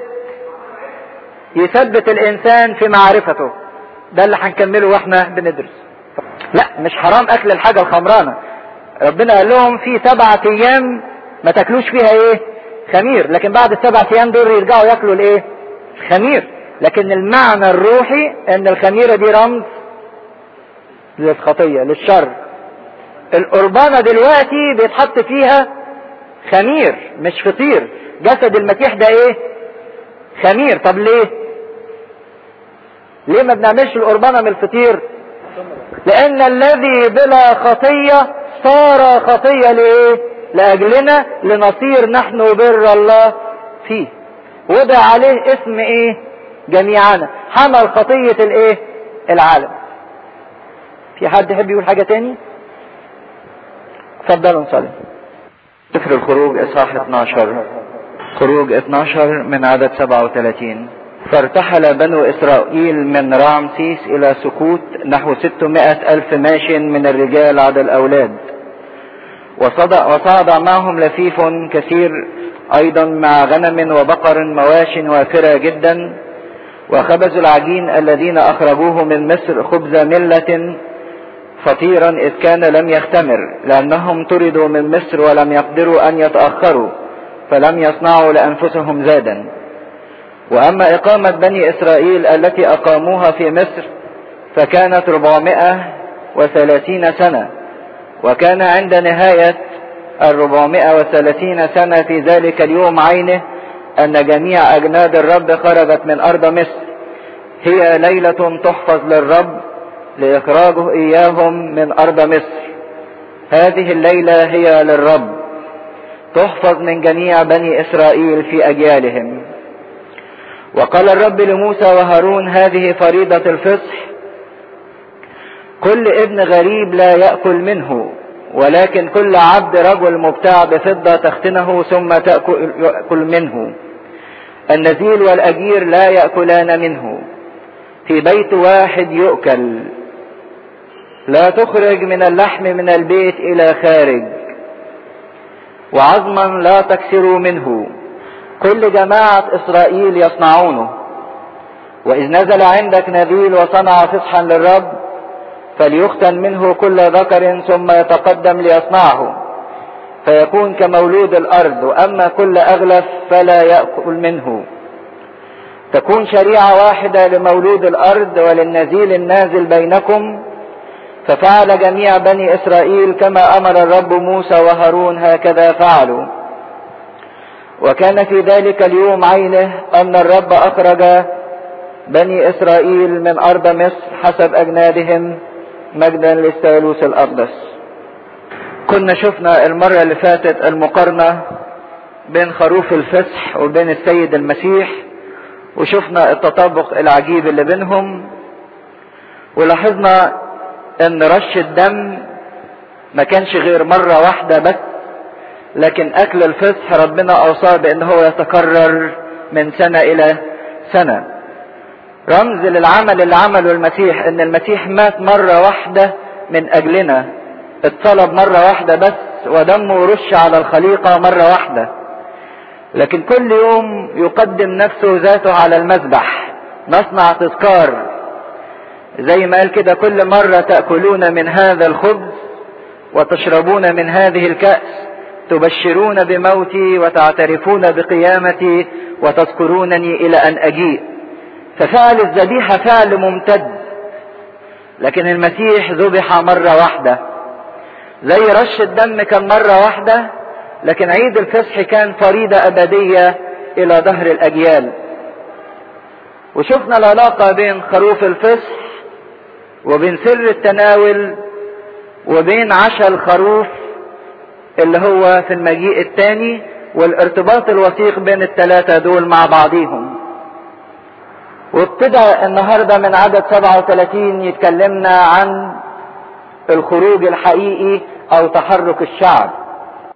يثبت الانسان في معرفته ده اللي هنكمله واحنا بندرس لا مش حرام اكل الحاجة الخمرانة ربنا قال لهم في سبعة ايام ما تاكلوش فيها ايه خمير لكن بعد السبعة ايام دول يرجعوا ياكلوا الايه خمير لكن المعنى الروحي ان الخميرة دي رمز للخطية للشر القربانة دلوقتي بيتحط فيها خمير مش فطير جسد المسيح ده ايه خمير طب ليه ليه ما بنعملش القربانة من الفطير لان الذي بلا خطية صار خطية لايه لاجلنا لنصير نحن بر الله فيه وضع عليه اسم ايه جميعنا حمل خطية الايه العالم في حد يحب يقول حاجة تاني اتفضلوا نصلي سفر الخروج اصحاح 12 خروج 12 من عدد 37 فارتحل بنو اسرائيل من رامسيس الى سكوت نحو 600 الف ماش من الرجال عدا الاولاد وصدع, وصعد معهم لفيف كثير ايضا مع غنم وبقر مواش وافرة جدا وخبزوا العجين الذين اخرجوه من مصر خبز ملة فطيرا اذ كان لم يختمر لانهم طردوا من مصر ولم يقدروا ان يتأخروا فلم يصنعوا لانفسهم زادا واما اقامة بني اسرائيل التي اقاموها في مصر فكانت ربعمائة وثلاثين سنة وكان عند نهاية الربعمائة وثلاثين سنة في ذلك اليوم عينه أن جميع أجناد الرب خرجت من أرض مصر هي ليلة تحفظ للرب لإخراجه إياهم من أرض مصر هذه الليلة هي للرب تحفظ من جميع بني إسرائيل في أجيالهم وقال الرب لموسى وهارون هذه فريضة الفصح كل ابن غريب لا يأكل منه ولكن كل عبد رجل مبتاع بفضة تختنه ثم تأكل منه النزيل والأجير لا يأكلان منه في بيت واحد يؤكل لا تخرج من اللحم من البيت إلى خارج وعظما لا تكسروا منه كل جماعة إسرائيل يصنعونه وإذ نزل عندك نذيل وصنع فصحا للرب فليختن منه كل ذكر ثم يتقدم ليصنعه فيكون كمولود الارض واما كل اغلف فلا ياكل منه تكون شريعه واحده لمولود الارض وللنزيل النازل بينكم ففعل جميع بني اسرائيل كما امر الرب موسى وهارون هكذا فعلوا وكان في ذلك اليوم عينه ان الرب اخرج بني اسرائيل من ارض مصر حسب اجنادهم مجدا للثالوث الاقدس كنا شفنا المرة اللي فاتت المقارنة بين خروف الفصح وبين السيد المسيح وشفنا التطابق العجيب اللي بينهم ولاحظنا ان رش الدم ما كانش غير مرة واحدة بس لكن اكل الفصح ربنا اوصاه بان هو يتكرر من سنة الى سنة رمز للعمل اللي عمله المسيح ان المسيح مات مرة واحدة من اجلنا اتصلب مرة واحدة بس ودمه رش على الخليقة مرة واحدة لكن كل يوم يقدم نفسه ذاته على المذبح نصنع تذكار زي ما قال كده كل مرة تأكلون من هذا الخبز وتشربون من هذه الكأس تبشرون بموتي وتعترفون بقيامتي وتذكرونني إلى أن أجيء ففعل الذبيحة فعل ممتد لكن المسيح ذبح مرة واحدة زي رش الدم كان مرة واحدة لكن عيد الفصح كان فريضة أبدية إلى ظهر الأجيال وشفنا العلاقة بين خروف الفصح وبين سر التناول وبين عشاء الخروف اللي هو في المجيء الثاني والارتباط الوثيق بين الثلاثة دول مع بعضيهم وابتدى النهاردة من عدد 37 يتكلمنا عن الخروج الحقيقي او تحرك الشعب